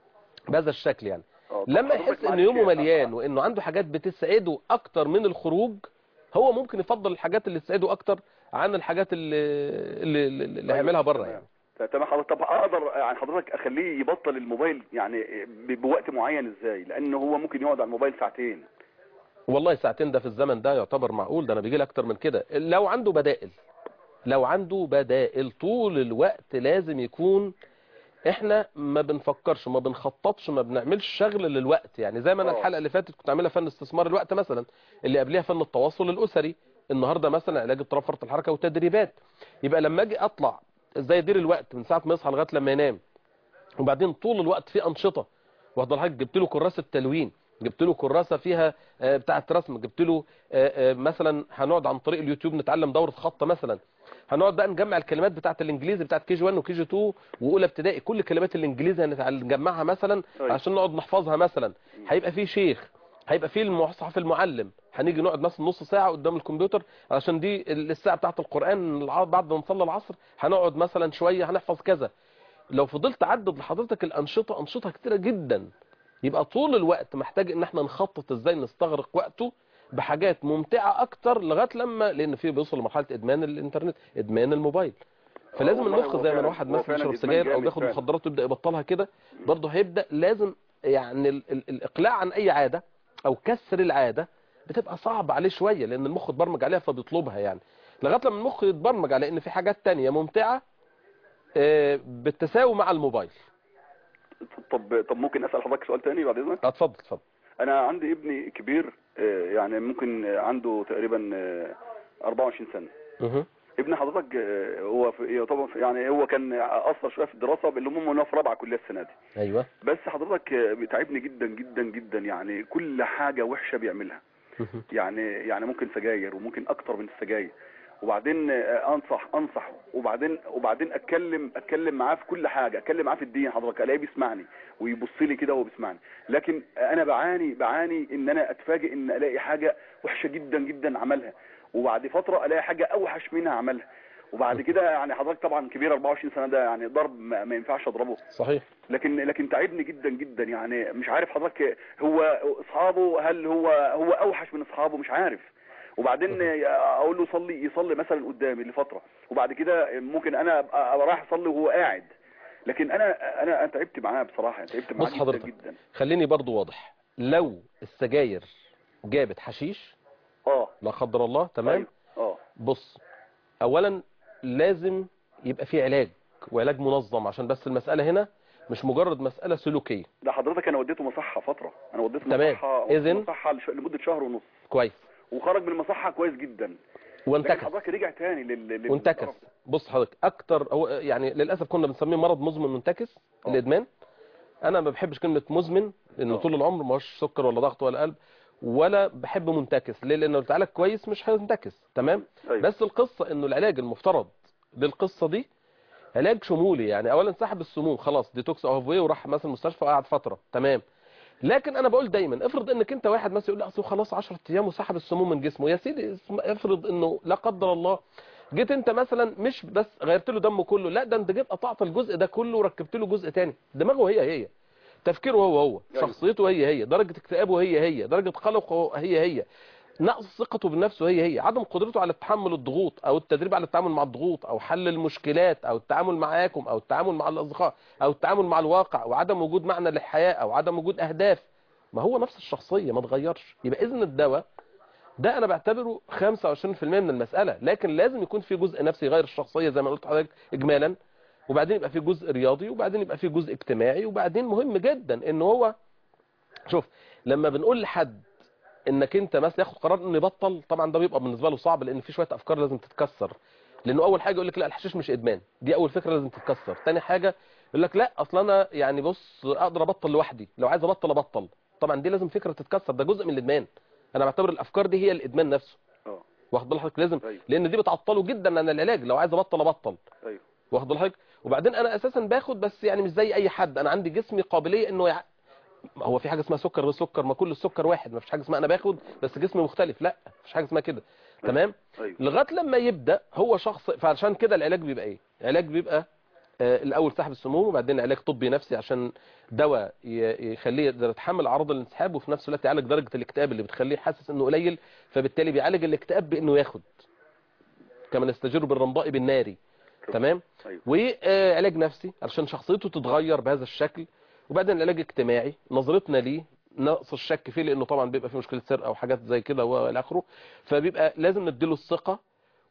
بهذا الشكل يعني آه. طب لما حضرتك يحس ان معلش يومه يا- مليان وانه عنده حاجات بتسعده اكتر من الخروج هو ممكن يفضل الحاجات اللي تسعده اكتر عن الحاجات اللي اللي, اللي أيوة، هيعملها بره تمام. يعني تمام حضرتك طب اقدر يعني حضرتك اخليه يبطل الموبايل يعني ب- بوقت معين ازاي لان هو ممكن يقعد على الموبايل ساعتين والله ساعتين ده في الزمن ده يعتبر معقول ده انا بيجي لي اكتر من كده لو عنده بدائل لو عنده بدائل طول الوقت لازم يكون احنا ما بنفكرش ما بنخططش ما بنعملش شغل للوقت يعني زي ما انا آه. الحلقه اللي فاتت كنت عاملها فن استثمار الوقت مثلا اللي قبلها فن التواصل الاسري النهارده مثلا علاج اضطراب فرط الحركه والتدريبات يبقى لما اجي اطلع ازاي ادير الوقت من ساعه ما يصحى لغايه لما ينام وبعدين طول الوقت في انشطه واخد بالك جبت له كراسه تلوين جبت له كراسه فيها آه، بتاعه رسم جبت له آه، آه، مثلا هنقعد عن طريق اليوتيوب نتعلم دوره خط مثلا هنقعد بقى نجمع الكلمات بتاعه الانجليزي بتاعه كي جي 1 وكي جي 2 واولى ابتدائي كل كلمات الانجليزي هنتعلم- نجمعها مثلا أيوة. عشان نقعد نحفظها مثلا هيبقى في شيخ هيبقى في المصحف المعلم هنيجي نقعد مثلا نص ساعه قدام الكمبيوتر عشان دي الساعه بتاعه القران الع- بعد ما نصلي العصر هنقعد مثلا شويه هنحفظ كذا لو فضلت اعدد لحضرتك الانشطه انشطه كتيره جدا يبقى طول الوقت محتاج ان احنا نخطط ازاي نستغرق وقته بحاجات ممتعه اكتر لغايه لما لان في بيوصل لمرحله ادمان الانترنت ادمان الموبايل فلازم والله المخ هو زي ما فعلا- الواحد هو مثلا فعلا يشرب إدمان سجاير او جامد بياخد فعلا. مخدرات ويبدا يبطلها كده برضه هيبدا لازم يعني ال ال الاقلاع عن اي عاده او كسر العاده بتبقى صعب عليه شويه لان المخ اتبرمج عليها فبيطلبها يعني لغايه لما المخ يتبرمج على ان في حاجات تانية ممتعه آه، بالتساوي مع الموبايل طب طب ممكن اسال حضرتك سؤال تاني بعد اذنك اتفضل اتفضل انا عندي ابني كبير آه، يعني ممكن آه، عنده تقريبا آه، 24 سنه مه. ابن حضرتك آه، هو في طبعا في- يعني هو كان اثر شويه في الدراسه بالعموم انه في رابعه كليه السنه دي ايوه بس حضرتك آه، بيتعبني جدا جدا جدا يعني كل حاجه وحشه بيعملها مه. يعني يعني ممكن سجاير وممكن اكتر من السجاير وبعدين آه، انصح انصح وبعدين وبعدين اتكلم اتكلم معاه في كل حاجه اتكلم معاه في الدين حضرتك الاقيه بيسمعني ويبص لي كده وهو بيسمعني لكن انا بعاني بعاني ان انا اتفاجئ ان الاقي حاجه وحشه جدا جدا عملها وبعد فتره الاقي حاجه اوحش منها عملها وبعد كده يعني حضرتك طبعا كبير 24 سنه ده يعني ضرب ما ما ينفعش اضربه صحيح لكن لكن تعبني جدا جدا يعني مش عارف حضرتك هو اصحابه هل هو هو اوحش من اصحابه مش عارف وبعدين اقول له صلي يصلي مثلا قدامي لفتره وبعد كده ممكن انا ابقى أبقى رايح اصلي وهو قاعد لكن انا انا أنا تعبت معاه بصراحه تعبت معاه بص جدا حضرتك. جدا خليني برضو واضح لو السجاير جابت حشيش اه لا قدر الله تمام أيوة. اه بص اولا لازم يبقى في علاج وعلاج منظم عشان بس المسألة هنا مش مجرد مسألة سلوكية ده حضرتك انا وديته مصحه فتره انا وديته تمام. مصحه إذن؟ مصحه لش- لمده شهر ونص كويس وخرج من المصحه كويس جدا لكن وانتكس حضرتك رجع تاني لل لل- وانتكس للطرف. بص حضرتك اكتر هو يعني للاسف كنا بنسميه مرض مزمن منتكس آه. الادمان انا ما بحبش كلمه مزمن لانه آه. طول العمر ما هوش سكر ولا ضغط ولا قلب ولا بحب منتكس ليه لانه لو اتعالج كويس مش هينتكس تمام أيوة. بس القصه انه العلاج المفترض للقصه دي علاج شمولي يعني اولا سحب السموم خلاص ديتوكس اوف واي وراح مثلا المستشفى وقعد فتره تمام لكن انا بقول دايما افرض انك انت واحد مثلا يقول لي اصل خلاص 10 ايام وسحب السموم من جسمه يا سيدي اسم- افرض انه لا قدر الله جيت انت مثلا مش بس غيرت له دمه كله لا ده انت جيت قطعت الجزء ده كله وركبت له جزء تاني دماغه هي هي تفكيره هو هو أيوة. شخصيته هي هي درجة اكتئابه هي هي درجة قلقه هي هي نقص ثقته بنفسه هي هي عدم قدرته على تحمل الضغوط او التدريب على التعامل مع الضغوط او حل المشكلات او التعامل معاكم او التعامل مع الاصدقاء او التعامل مع الواقع وعدم وجود معنى للحياة او عدم وجود اهداف ما هو نفس الشخصية ما اتغيرش يبقى اذن الدواء ده انا بعتبره 25% من المسألة لكن لازم يكون في جزء نفسي يغير الشخصية زي ما قلت لحضرتك اجمالا وبعدين يبقى في جزء رياضي وبعدين يبقى في جزء اجتماعي وبعدين مهم جدا ان هو شوف لما بنقول لحد انك انت مثلا ياخد قرار انه يبطل طبعا ده بيبقى بالنسبه له صعب لان في شويه افكار لازم تتكسر لانه اول حاجه يقول لك لا الحشيش مش ادمان دي اول فكره لازم تتكسر تاني حاجه يقول لك لا اصل انا يعني بص اقدر ابطل لوحدي لو عايز ابطل ابطل طبعا دي لازم فكره تتكسر ده جزء من الادمان انا بعتبر الافكار دي هي الادمان نفسه اه واخد بال حضرتك لازم أيوة. لان دي بتعطله جدا عن العلاج لو عايز ابطل ابطل ايوه واخد بال حضرتك وبعدين انا اساسا باخد بس يعني مش زي اي حد انا عندي جسمي قابليه انه يع... هو في حاجه اسمها سكر غير سكر ما كل السكر واحد ما فيش حاجه اسمها انا باخد بس جسمي مختلف لا مفيش حاجه اسمها كده تمام ايوه لغايه لما يبدا هو شخص فعشان كده العلاج بيبقى ايه العلاج بيبقى آه الاول سحب السموم وبعدين علاج طبي نفسي عشان دواء ي- يخليه يقدر يتحمل اعراض الانسحاب وفي نفس الوقت يعالج درجه الاكتئاب اللي بتخليه حاسس انه قليل فبالتالي بيعالج الاكتئاب بانه ياخد كما نستجير بالرمضاء بالناري تمام أيوة. وعلاج نفسي علشان شخصيته تتغير بهذا الشكل وبعدين العلاج اجتماعي نظرتنا ليه نقص الشك فيه لانه طبعا بيبقى فيه مشكله سرقه وحاجات زي كده والى اخره فبيبقى لازم نديله الثقه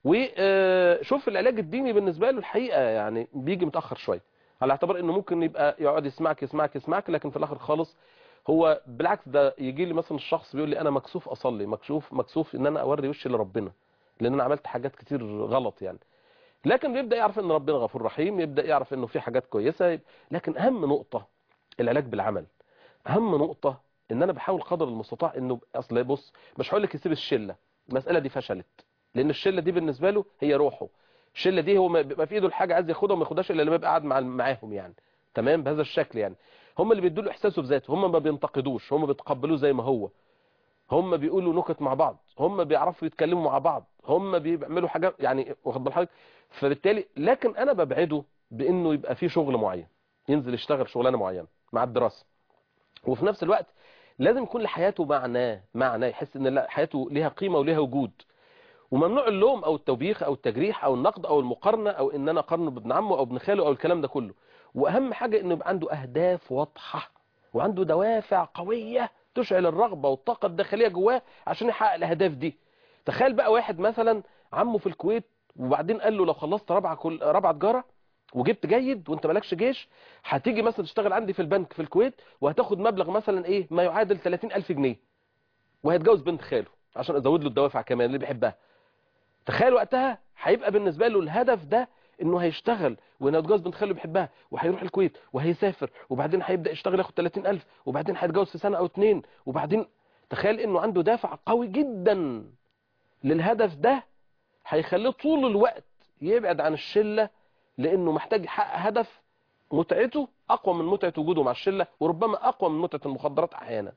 وشوف العلاج الديني بالنسبه له الحقيقه يعني بيجي متاخر شويه على اعتبار انه ممكن يبقى يقعد يسمعك يسمعك يسمعك لكن في الاخر خالص هو بالعكس ده يجي لي مثلا الشخص بيقول لي انا مكسوف اصلي مكسوف مكسوف ان انا اوري وشي لربنا لان انا عملت حاجات كتير غلط يعني لكن بيبدا يعرف ان ربنا غفور رحيم يبدا يعرف انه في حاجات كويسه لكن اهم نقطه العلاج بالعمل اهم نقطه ان انا بحاول قدر المستطاع انه اصل بص مش هقول لك يسيب الشله المساله دي فشلت لان الشله دي بالنسبه له هي روحه الشله دي هو ما بيبقى في ايده الحاجه عايز ياخدها وما ياخدهاش الا لما يبقى قاعد مع معاهم يعني تمام بهذا الشكل يعني هم اللي بيدوا له احساسه بذاته هم ما بينتقدوش هم بيتقبلوه زي ما هو هم بيقولوا نكت مع بعض هم بيعرفوا يتكلموا مع بعض هم بيعملوا حاجات يعني واخد بال حضرتك فبالتالي لكن انا ببعده بانه يبقى في شغل معين ينزل يشتغل شغلانه معينه مع الدراسه وفي نفس الوقت لازم يكون لحياته معناه معناه يحس ان لا حياته ليها قيمه وليها وجود وممنوع اللوم او التوبيخ او التجريح او النقد او المقارنه او ان انا اقارنه بابن عمه او ابن خاله او الكلام ده كله واهم حاجه انه يبقى عنده اهداف واضحه وعنده دوافع قويه تشعل الرغبه والطاقه الداخليه جواه عشان يحقق الاهداف دي تخيل بقى واحد مثلا عمه في الكويت وبعدين قال له لو خلصت رابعه كل رابعه تجاره وجبت جيد وانت مالكش جيش هتيجي مثلا تشتغل عندي في البنك في الكويت وهتاخد مبلغ مثلا ايه ما يعادل 30000 جنيه وهيتجوز بنت خاله عشان ازود له الدوافع كمان اللي بيحبها تخيل وقتها هيبقى بالنسبه له الهدف ده انه هيشتغل وانه يتجوز بنت خاله بيحبها وهيروح الكويت وهيسافر وبعدين هيبدا يشتغل ياخد 30000 وبعدين هيتجوز في سنه او اتنين وبعدين تخيل انه عنده دافع قوي جدا للهدف ده هيخليه طول الوقت يبعد عن الشله لانه محتاج يحقق هدف متعته اقوى من متعه وجوده مع الشله وربما اقوى من متعه المخدرات احيانا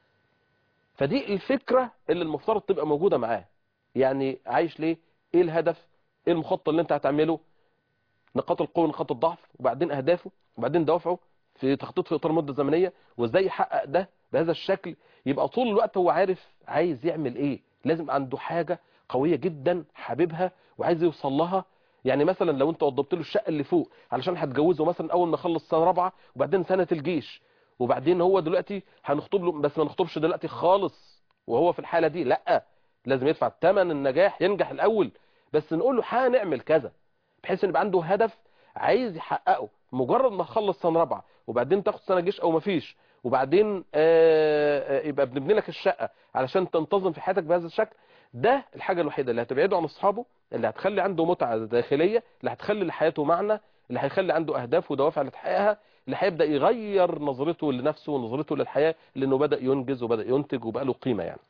فدي الفكره اللي المفترض تبقى موجوده معاه يعني عايش ليه ايه الهدف ايه المخطط اللي انت هتعمله نقاط القوه ونقاط الضعف وبعدين اهدافه وبعدين دوافعه في تخطيط في اطار مده زمنيه وازاي يحقق ده بهذا الشكل يبقى طول الوقت هو عارف عايز يعمل ايه لازم عنده حاجه قويه جدا حاببها وعايز يوصل لها يعني مثلا لو انت وضبت له الشقه اللي فوق علشان هتجوزه مثلا اول ما يخلص سنه رابعه وبعدين سنه الجيش وبعدين هو دلوقتي هنخطب له بس ما نخطبش دلوقتي خالص وهو في الحاله دي لا لازم يدفع ثمن النجاح ينجح الاول بس نقول له هنعمل كذا بحيث ان يبقى عنده هدف عايز يحققه مجرد ما تخلص سنه رابعه وبعدين تاخد سنه جيش او مفيش وبعدين آه يبقى بنبني لك الشقه علشان تنتظم في حياتك بهذا الشكل ده الحاجه الوحيده اللي هتبعده عن اصحابه اللي هتخلي عنده متعه داخليه اللي هتخلي لحياته معنى اللي هيخلي عنده اهداف ودوافع لتحقيقها اللي هيبدا يغير نظرته لنفسه ونظرته للحياه لانه بدا ينجز وبدا ينتج وبقى له قيمه يعني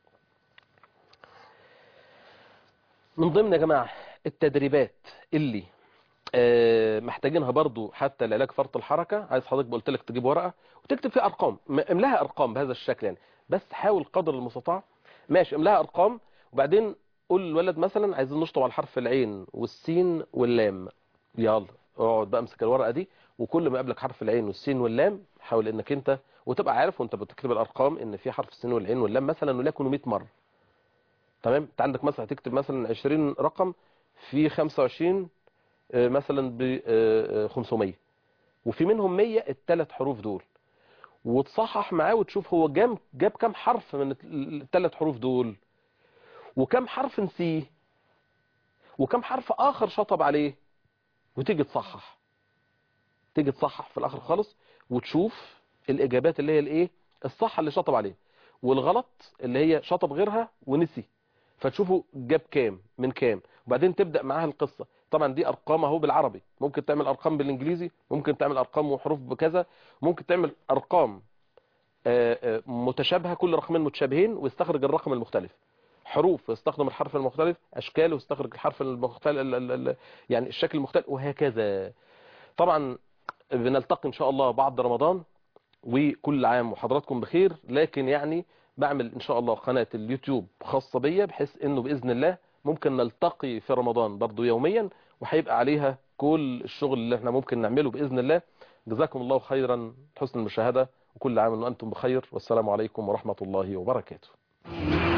من ضمن يا جماعه التدريبات اللي آه محتاجينها برضو حتى لعلاج فرط الحركه عايز حضرتك قلت لك تجيب ورقه وتكتب فيها ارقام املاها ارقام بهذا الشكل يعني بس حاول قدر المستطاع ماشي املاها ارقام وبعدين قول للولد مثلا عايزين نشطب على حرف العين والسين واللام يلا اقعد بقى امسك الورقه دي وكل ما يقابلك حرف العين والسين واللام حاول انك انت وتبقى عارف وانت بتكتب الارقام ان في حرف السين والعين واللام مثلا وليكن 100 مره تمام انت عندك مثلا هتكتب مثلا 20 رقم في 25 مثلا ب 500 وفي منهم 100 الثلاث حروف دول وتصحح معاه وتشوف هو جاب جاب كام حرف من الثلاث حروف دول وكم حرف نسيه وكم حرف اخر شطب عليه وتيجي تصحح تيجي تصحح في الاخر خالص وتشوف الاجابات اللي هي الايه الصح اللي شطب عليه والغلط اللي هي شطب غيرها ونسي فتشوفوا جاب كام من كام وبعدين تبدا معاها القصه طبعا دي ارقام اهو بالعربي ممكن تعمل ارقام بالانجليزي ممكن تعمل ارقام وحروف بكذا ممكن تعمل ارقام متشابهه كل رقمين متشابهين ويستخرج الرقم المختلف حروف يستخدم الحرف المختلف اشكال ويستخرج الحرف المختلف يعني الشكل المختلف وهكذا طبعا بنلتقي ان شاء الله بعد رمضان وكل عام وحضراتكم بخير لكن يعني بعمل ان شاء الله قناة اليوتيوب خاصة بيا بحيث انه باذن الله ممكن نلتقي في رمضان برضو يوميا وهيبقى عليها كل الشغل اللي احنا ممكن نعمله باذن الله جزاكم الله خيرا حسن المشاهدة وكل عام وانتم بخير والسلام عليكم ورحمة الله وبركاته